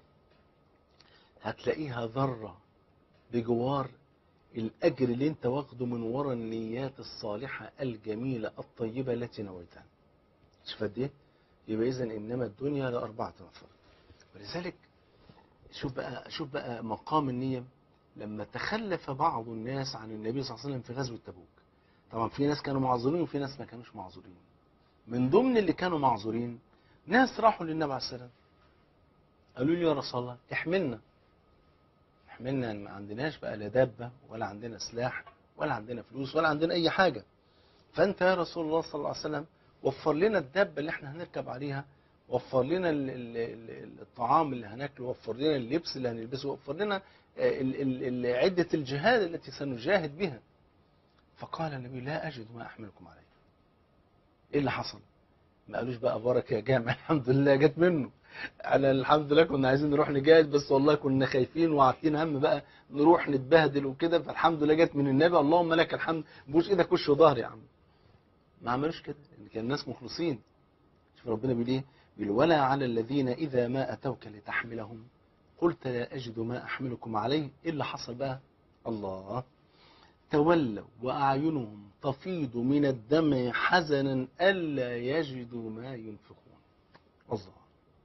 هتلاقيها ذره بجوار الاجر اللي انت واخده من ورا النيات الصالحه الجميله الطيبه التي نويتها شوف قد ايه يبقى اذا انما الدنيا لاربعه نفر ولذلك شوف بقى شوف بقى مقام النية لما تخلف بعض الناس عن النبي صلى الله عليه وسلم في غزوة تبوك طبعا في ناس كانوا معذورين وفي ناس ما كانوش معذورين من ضمن اللي كانوا معذورين ناس راحوا للنبي عليه السلام قالوا له يا رسول الله احملنا احملنا يعني ما عندناش بقى لا دابة ولا عندنا سلاح ولا عندنا فلوس ولا عندنا أي حاجة فأنت يا رسول الله صلى الله عليه وسلم وفر لنا الدابة اللي احنا هنركب عليها وفر لنا ال- ال- ال- الطعام اللي هناكله وفر لنا اللبس اللي هنلبسه وفر لنا آه، ال- ال- ال- عدة الجهاد التي سنجاهد بها فقال النبي لا أجد ما أحملكم عليه إيه اللي حصل ما قالوش بقى بركة يا جامع الحمد لله جت منه أنا الحمد لله كنا عايزين نروح نجاهد بس والله كنا خايفين وعارفين هم بقى نروح نتبهدل وكده فالحمد لله جت من النبي اللهم لك الحمد بوش ايدك وش وظهر يا عم ما عملوش كده لان كان الناس مخلصين شوف ربنا بيقول ايه بيقول ولا على الذين اذا ما اتوك لتحملهم قلت لا اجد ما احملكم عليه ايه اللي حصل بقى الله تولوا واعينهم تفيض من الدمع حزنا الا يجدوا ما ينفقون الله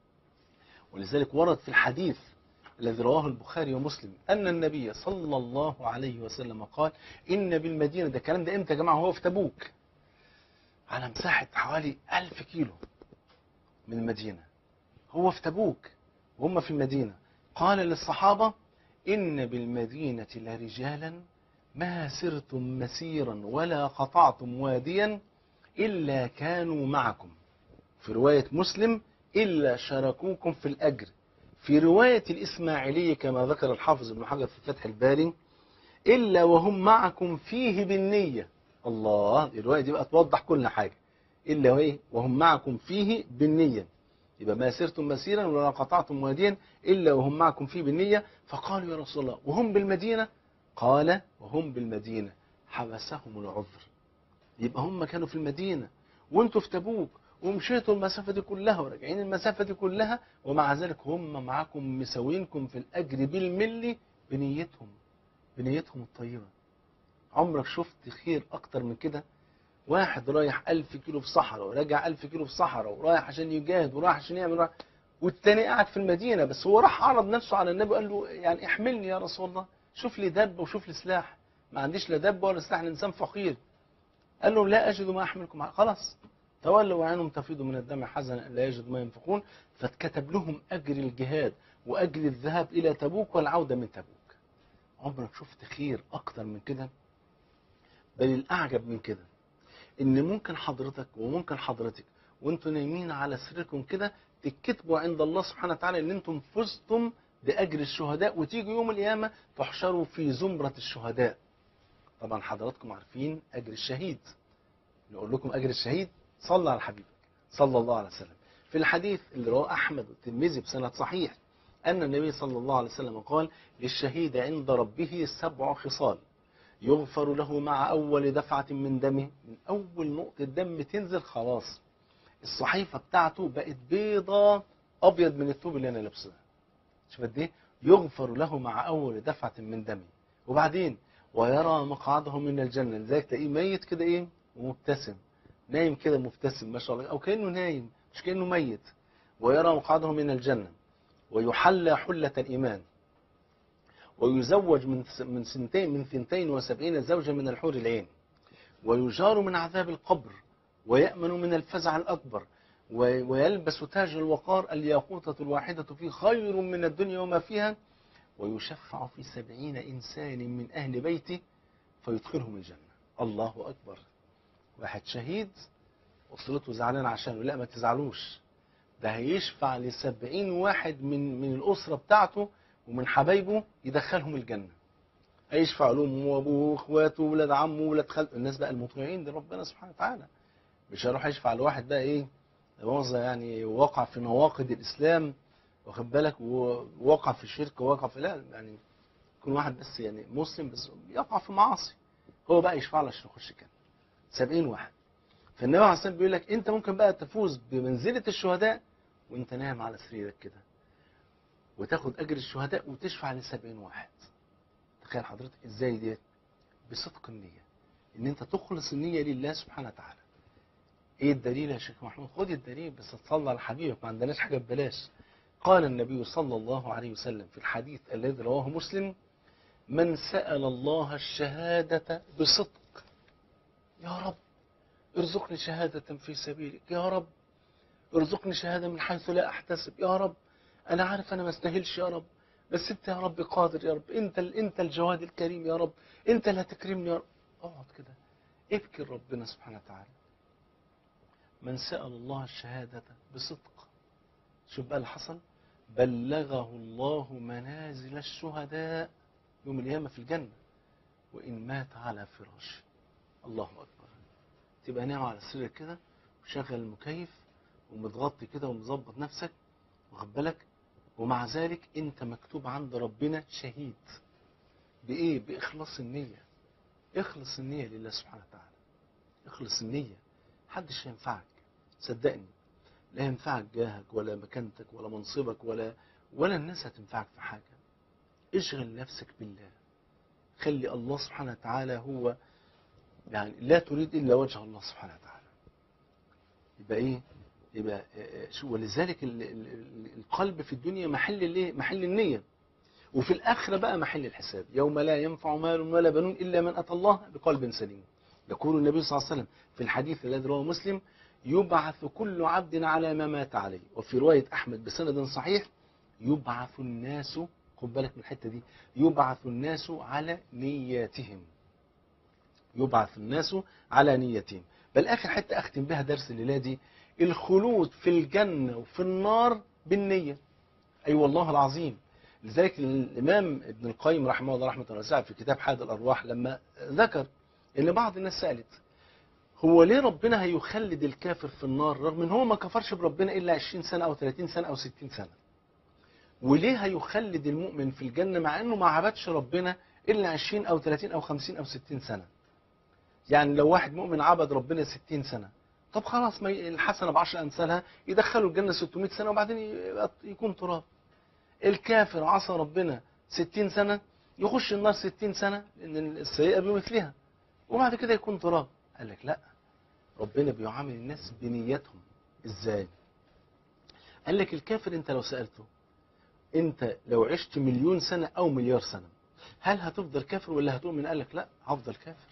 ولذلك ورد في الحديث الذي رواه البخاري ومسلم أن النبي صلى الله عليه وسلم قال إن بالمدينة ده الكلام ده إمتى يا جماعة هو في تبوك على مساحة حوالي ألف كيلو من المدينة هو في تبوك وهم في المدينة قال للصحابة إن بالمدينة لرجالا ما سرتم مسيرا ولا قطعتم واديا إلا كانوا معكم في رواية مسلم إلا شاركوكم في الأجر في رواية الإسماعيلية كما ذكر الحافظ ابن حجر في فتح الباري إلا وهم معكم فيه بالنية الله الرواية دي بقى توضح كل حاجة إلا وإيه وهم معكم فيه بالنية يبقى ما سرتم مسيرا ولا قطعتم واديا إلا وهم معكم فيه بالنية فقالوا يا رسول الله وهم بالمدينة قال وهم بالمدينة حبسهم العذر يبقى هم كانوا في المدينة وانتوا في تبوك ومشيتوا المسافة دي كلها وراجعين المسافة دي كلها ومع ذلك هم معاكم مساوينكم في الأجر بالملي بنيتهم بنيتهم الطيبة عمرك شفت خير أكتر من كده واحد رايح ألف كيلو في صحراء وراجع ألف كيلو في صحراء ورايح عشان يجاهد ورايح عشان يعمل رايح والتاني قاعد في المدينة بس هو راح عرض نفسه على النبي وقال له يعني احملني يا رسول الله شوف لي دب وشوف لي سلاح ما عنديش لا دب ولا سلاح الإنسان فقير قال له لا أجد ما أحملكم عليه خلاص تولوا وعينهم تفيض من الدم حزنا لا يجد ما ينفقون فاتكتب لهم أجر الجهاد وأجر الذهاب إلى تبوك والعودة من تبوك عمرك شفت خير أكتر من كده بل الأعجب من كده إن ممكن حضرتك وممكن حضرتك وانتوا نايمين على سريركم كده تكتبوا عند الله سبحانه وتعالى ان انتم فزتم بأجر الشهداء وتيجي يوم القيامة تحشروا في زمرة الشهداء طبعا حضراتكم عارفين أجر الشهيد نقول لكم أجر الشهيد صلى على حبيبك صلى الله عليه وسلم في الحديث اللي رواه أحمد والترمذي بسند صحيح أن النبي صلى الله عليه وسلم قال للشهيد عند ربه سبع خصال يغفر له مع أول دفعة من دمه من أول نقطة دم تنزل خلاص الصحيفة بتاعته بقت بيضة أبيض من الثوب اللي أنا لابسه ده. شوف قد إيه يغفر له مع أول دفعة من دمه وبعدين ويرى مقعده من الجنة لذلك تلاقيه ميت كده إيه ومبتسم نايم كده مبتسم ما شاء الله أو كأنه نايم مش كأنه ميت ويرى مقعده من الجنة ويحلى حلة الإيمان ويزوج من من سنتين من ثنتين وسبعين زوجة من الحور العين ويجار من عذاب القبر ويأمن من الفزع الأكبر و- ويلبس تاج الوقار الياقوتة الواحدة فيه خير من الدنيا وما فيها ويشفع في سبعين إنسان من أهل بيته فيدخلهم الجنة الله أكبر واحد شهيد أسرته زعلان عشانه لا ما تزعلوش ده هيشفع لسبعين واحد من من الأسرة بتاعته ومن حبايبه يدخلهم الجنة هيشفع لهم وابوه واخواته وولاد عمه وولاد خالته الناس بقى المطيعين لربنا سبحانه وتعالى مش هيروح يشفع لواحد بقى ايه مؤاخذة يعني وقع في نواقض الاسلام واخد بالك ووقع في الشرك ووقع في لا يعني يكون واحد بس يعني مسلم بس يقع في معاصي هو بقى يشفع له عشان يخش الجنة 70 واحد فالنبي عليه الصلاه والسلام بيقول لك انت ممكن بقى تفوز بمنزله الشهداء وانت نايم على سريرك كده وتاخد اجر الشهداء وتشفع ل 70 واحد تخيل حضرتك ازاي ديت بصدق النيه ان انت تخلص النيه لله سبحانه وتعالى ايه الدليل يا شيخ محمود خد الدليل بس تصلي على حبيبك ما عندناش حاجه ببلاش قال النبي صلى الله عليه وسلم في الحديث الذي رواه مسلم من سأل الله الشهادة بصدق يا رب ارزقني شهادة في سبيلك يا رب ارزقني شهادة من حيث لا أحتسب يا رب أنا عارف أنا ما استاهلش يا رب بس أنت يا رب قادر يا رب أنت ال- أنت الجواد الكريم يا رب أنت اللي هتكرمني يا رب اقعد كده ابكي ربنا سبحانه وتعالى من سأل الله الشهادة بصدق شوف بقى اللي حصل بلغه الله منازل الشهداء يوم القيامة في الجنة وإن مات على فراشه الله أكبر تبقى نايم على سريرك كده وشغل المكيف ومتغطي كده ومظبط نفسك واخد بالك ومع ذلك انت مكتوب عند ربنا شهيد بايه باخلاص النيه اخلص النيه لله سبحانه وتعالى اخلص النيه محدش ينفعك صدقني لا ينفعك جاهك ولا مكانتك ولا منصبك ولا ولا الناس هتنفعك في حاجه اشغل نفسك بالله خلي الله سبحانه وتعالى هو يعني لا تريد الا وجه الله سبحانه وتعالى يبقى ايه يبقى آه، شو ولذلك ال- ال- ال- القلب في الدنيا محل الايه محل النيه وفي الاخره بقى محل الحساب يوم لا ينفع مال ولا بنون الا من اتى الله بقلب سليم يقول النبي صلى الله عليه وسلم في الحديث الذي رواه مسلم يبعث كل عبد على ما مات عليه وفي روايه احمد بسند صحيح يبعث الناس خد بالك من الحته دي يبعث الناس على نياتهم يبعث الناس على نيتهم بل اخر حته اختم بها درس الليله دي الخلود في الجنه وفي النار بالنيه اي أيوة والله العظيم لذلك الامام ابن القيم رحمه الله رحمه واسعه في كتاب حاد الارواح لما ذكر ان بعض الناس سالت هو ليه ربنا هيخلد الكافر في النار رغم ان هو ما كفرش بربنا الا 20 سنه او 30 سنه او 60 سنه وليه هيخلد المؤمن في الجنه مع انه ما عبدش ربنا الا 20 او 30 او 50 او 60 سنه يعني لو واحد مؤمن عبد ربنا 60 سنة طب خلاص ما ي- الحسنة بعشر أمثالها يدخلوا الجنة 600 سنة وبعدين يبقى- يكون تراب الكافر عصى ربنا 60 سنة يخش النار 60 سنة لأن السيئة بمثلها وبعد كده يكون تراب قال لك لا ربنا بيعامل الناس بنيتهم ازاي قال لك الكافر انت لو سألته انت لو عشت مليون سنة او مليار سنة هل هتفضل كافر ولا هتؤمن قال لك لا هفضل كافر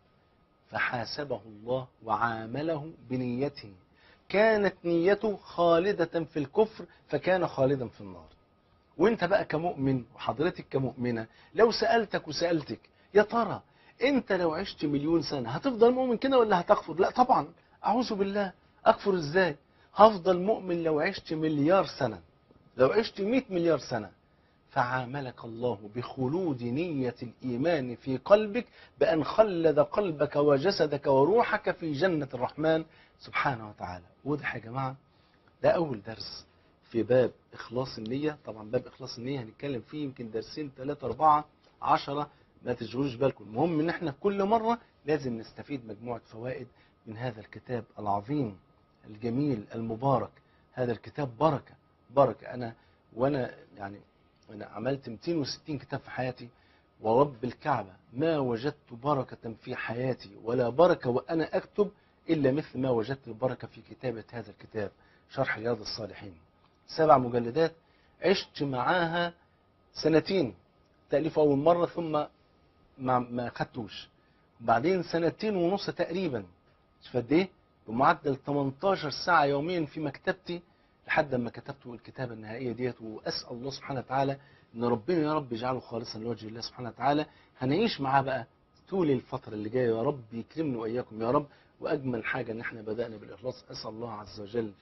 فحاسبه الله وعامله بنيته كانت نيته خالدة في الكفر فكان خالدا في النار وانت بقى كمؤمن وحضرتك كمؤمنة لو سألتك وسألتك يا ترى انت لو عشت مليون سنة هتفضل مؤمن كده ولا هتكفر لا طبعا اعوذ بالله اكفر ازاي هفضل مؤمن لو عشت مليار سنة لو عشت 100 مليار سنة فعاملك الله بخلود نية الإيمان في قلبك بأن خلد قلبك وجسدك وروحك في جنة الرحمن سبحانه وتعالى وده يا جماعة ده أول درس في باب إخلاص النية طبعا باب إخلاص النية هنتكلم فيه يمكن درسين ثلاثة أربعة عشرة ما تشغلوش بالكم المهم إن احنا كل مرة لازم نستفيد مجموعة فوائد من هذا الكتاب العظيم الجميل المبارك هذا الكتاب بركة بركة أنا وأنا يعني أنا عملت 260 كتاب في حياتي ورب الكعبة ما وجدت بركة في حياتي ولا بركة وأنا أكتب إلا مثل ما وجدت البركة في كتابة هذا الكتاب شرح رياض الصالحين سبع مجلدات عشت معاها سنتين تأليف أول مرة ثم ما ما خدتوش وبعدين سنتين ونص تقريبا شوف قد ايه بمعدل 18 ساعة يوميا في مكتبتي لحد ما كتبت الكتابة النهائية ديت وأسأل الله سبحانه وتعالى إن ربنا يا رب يجعله خالصا لوجه الله سبحانه وتعالى هنعيش معاه بقى طول الفترة اللي جاية يا رب يكرمني وإياكم يا رب وأجمل حاجة إن احنا بدأنا بالإخلاص أسأل الله عز وجل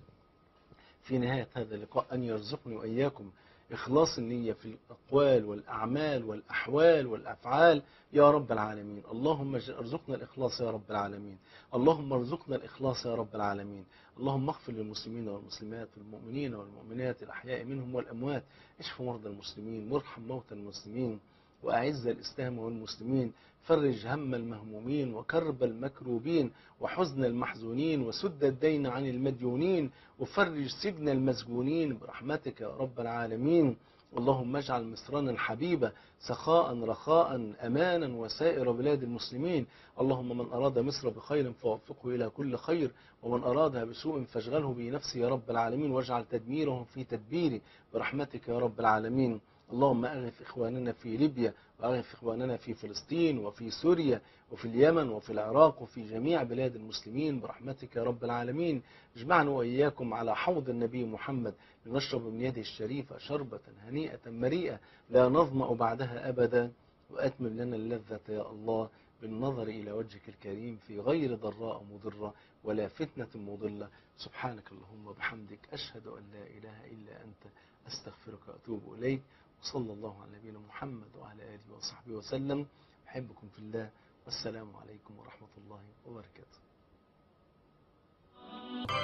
في نهاية هذا اللقاء أن يرزقني وإياكم إخلاص النية في الأقوال والأعمال والأحوال والأفعال يا رب العالمين اللهم ارزقنا الإخلاص يا رب العالمين اللهم ارزقنا الإخلاص يا رب العالمين اللهم اغفر للمسلمين والمسلمات والمؤمنين والمؤمنات الأحياء منهم والأموات اشف مرضى المسلمين وارحم موتى المسلمين وأعز الإسلام والمسلمين فرج هم المهمومين وكرب المكروبين وحزن المحزونين وسد الدين عن المديونين وفرج سجن المسجونين برحمتك يا رب العالمين اللهم اجعل مصرنا الحبيبة سخاء رخاء أمانا وسائر بلاد المسلمين اللهم من أراد مصر بخير فوفقه إلى كل خير ومن أرادها بسوء فاشغله بنفسه يا رب العالمين واجعل تدميرهم في تدبيري برحمتك يا رب العالمين اللهم أغث إخواننا في ليبيا وأغث إخواننا في فلسطين وفي سوريا وفي اليمن وفي العراق وفي جميع بلاد المسلمين برحمتك يا رب العالمين اجمعنا وإياكم على حوض النبي محمد لنشرب من يده الشريفة شربة هنيئة مريئة لا نظمأ بعدها أبدا وأتمم لنا اللذة يا الله بالنظر إلى وجهك الكريم في غير ضراء مضرة ولا فتنة مضلة سبحانك اللهم وبحمدك أشهد أن لا إله إلا أنت أستغفرك وأتوب إليك وصلى الله على نبينا محمد وعلى آله وصحبه وسلم أحبكم في الله والسلام عليكم ورحمة الله وبركاته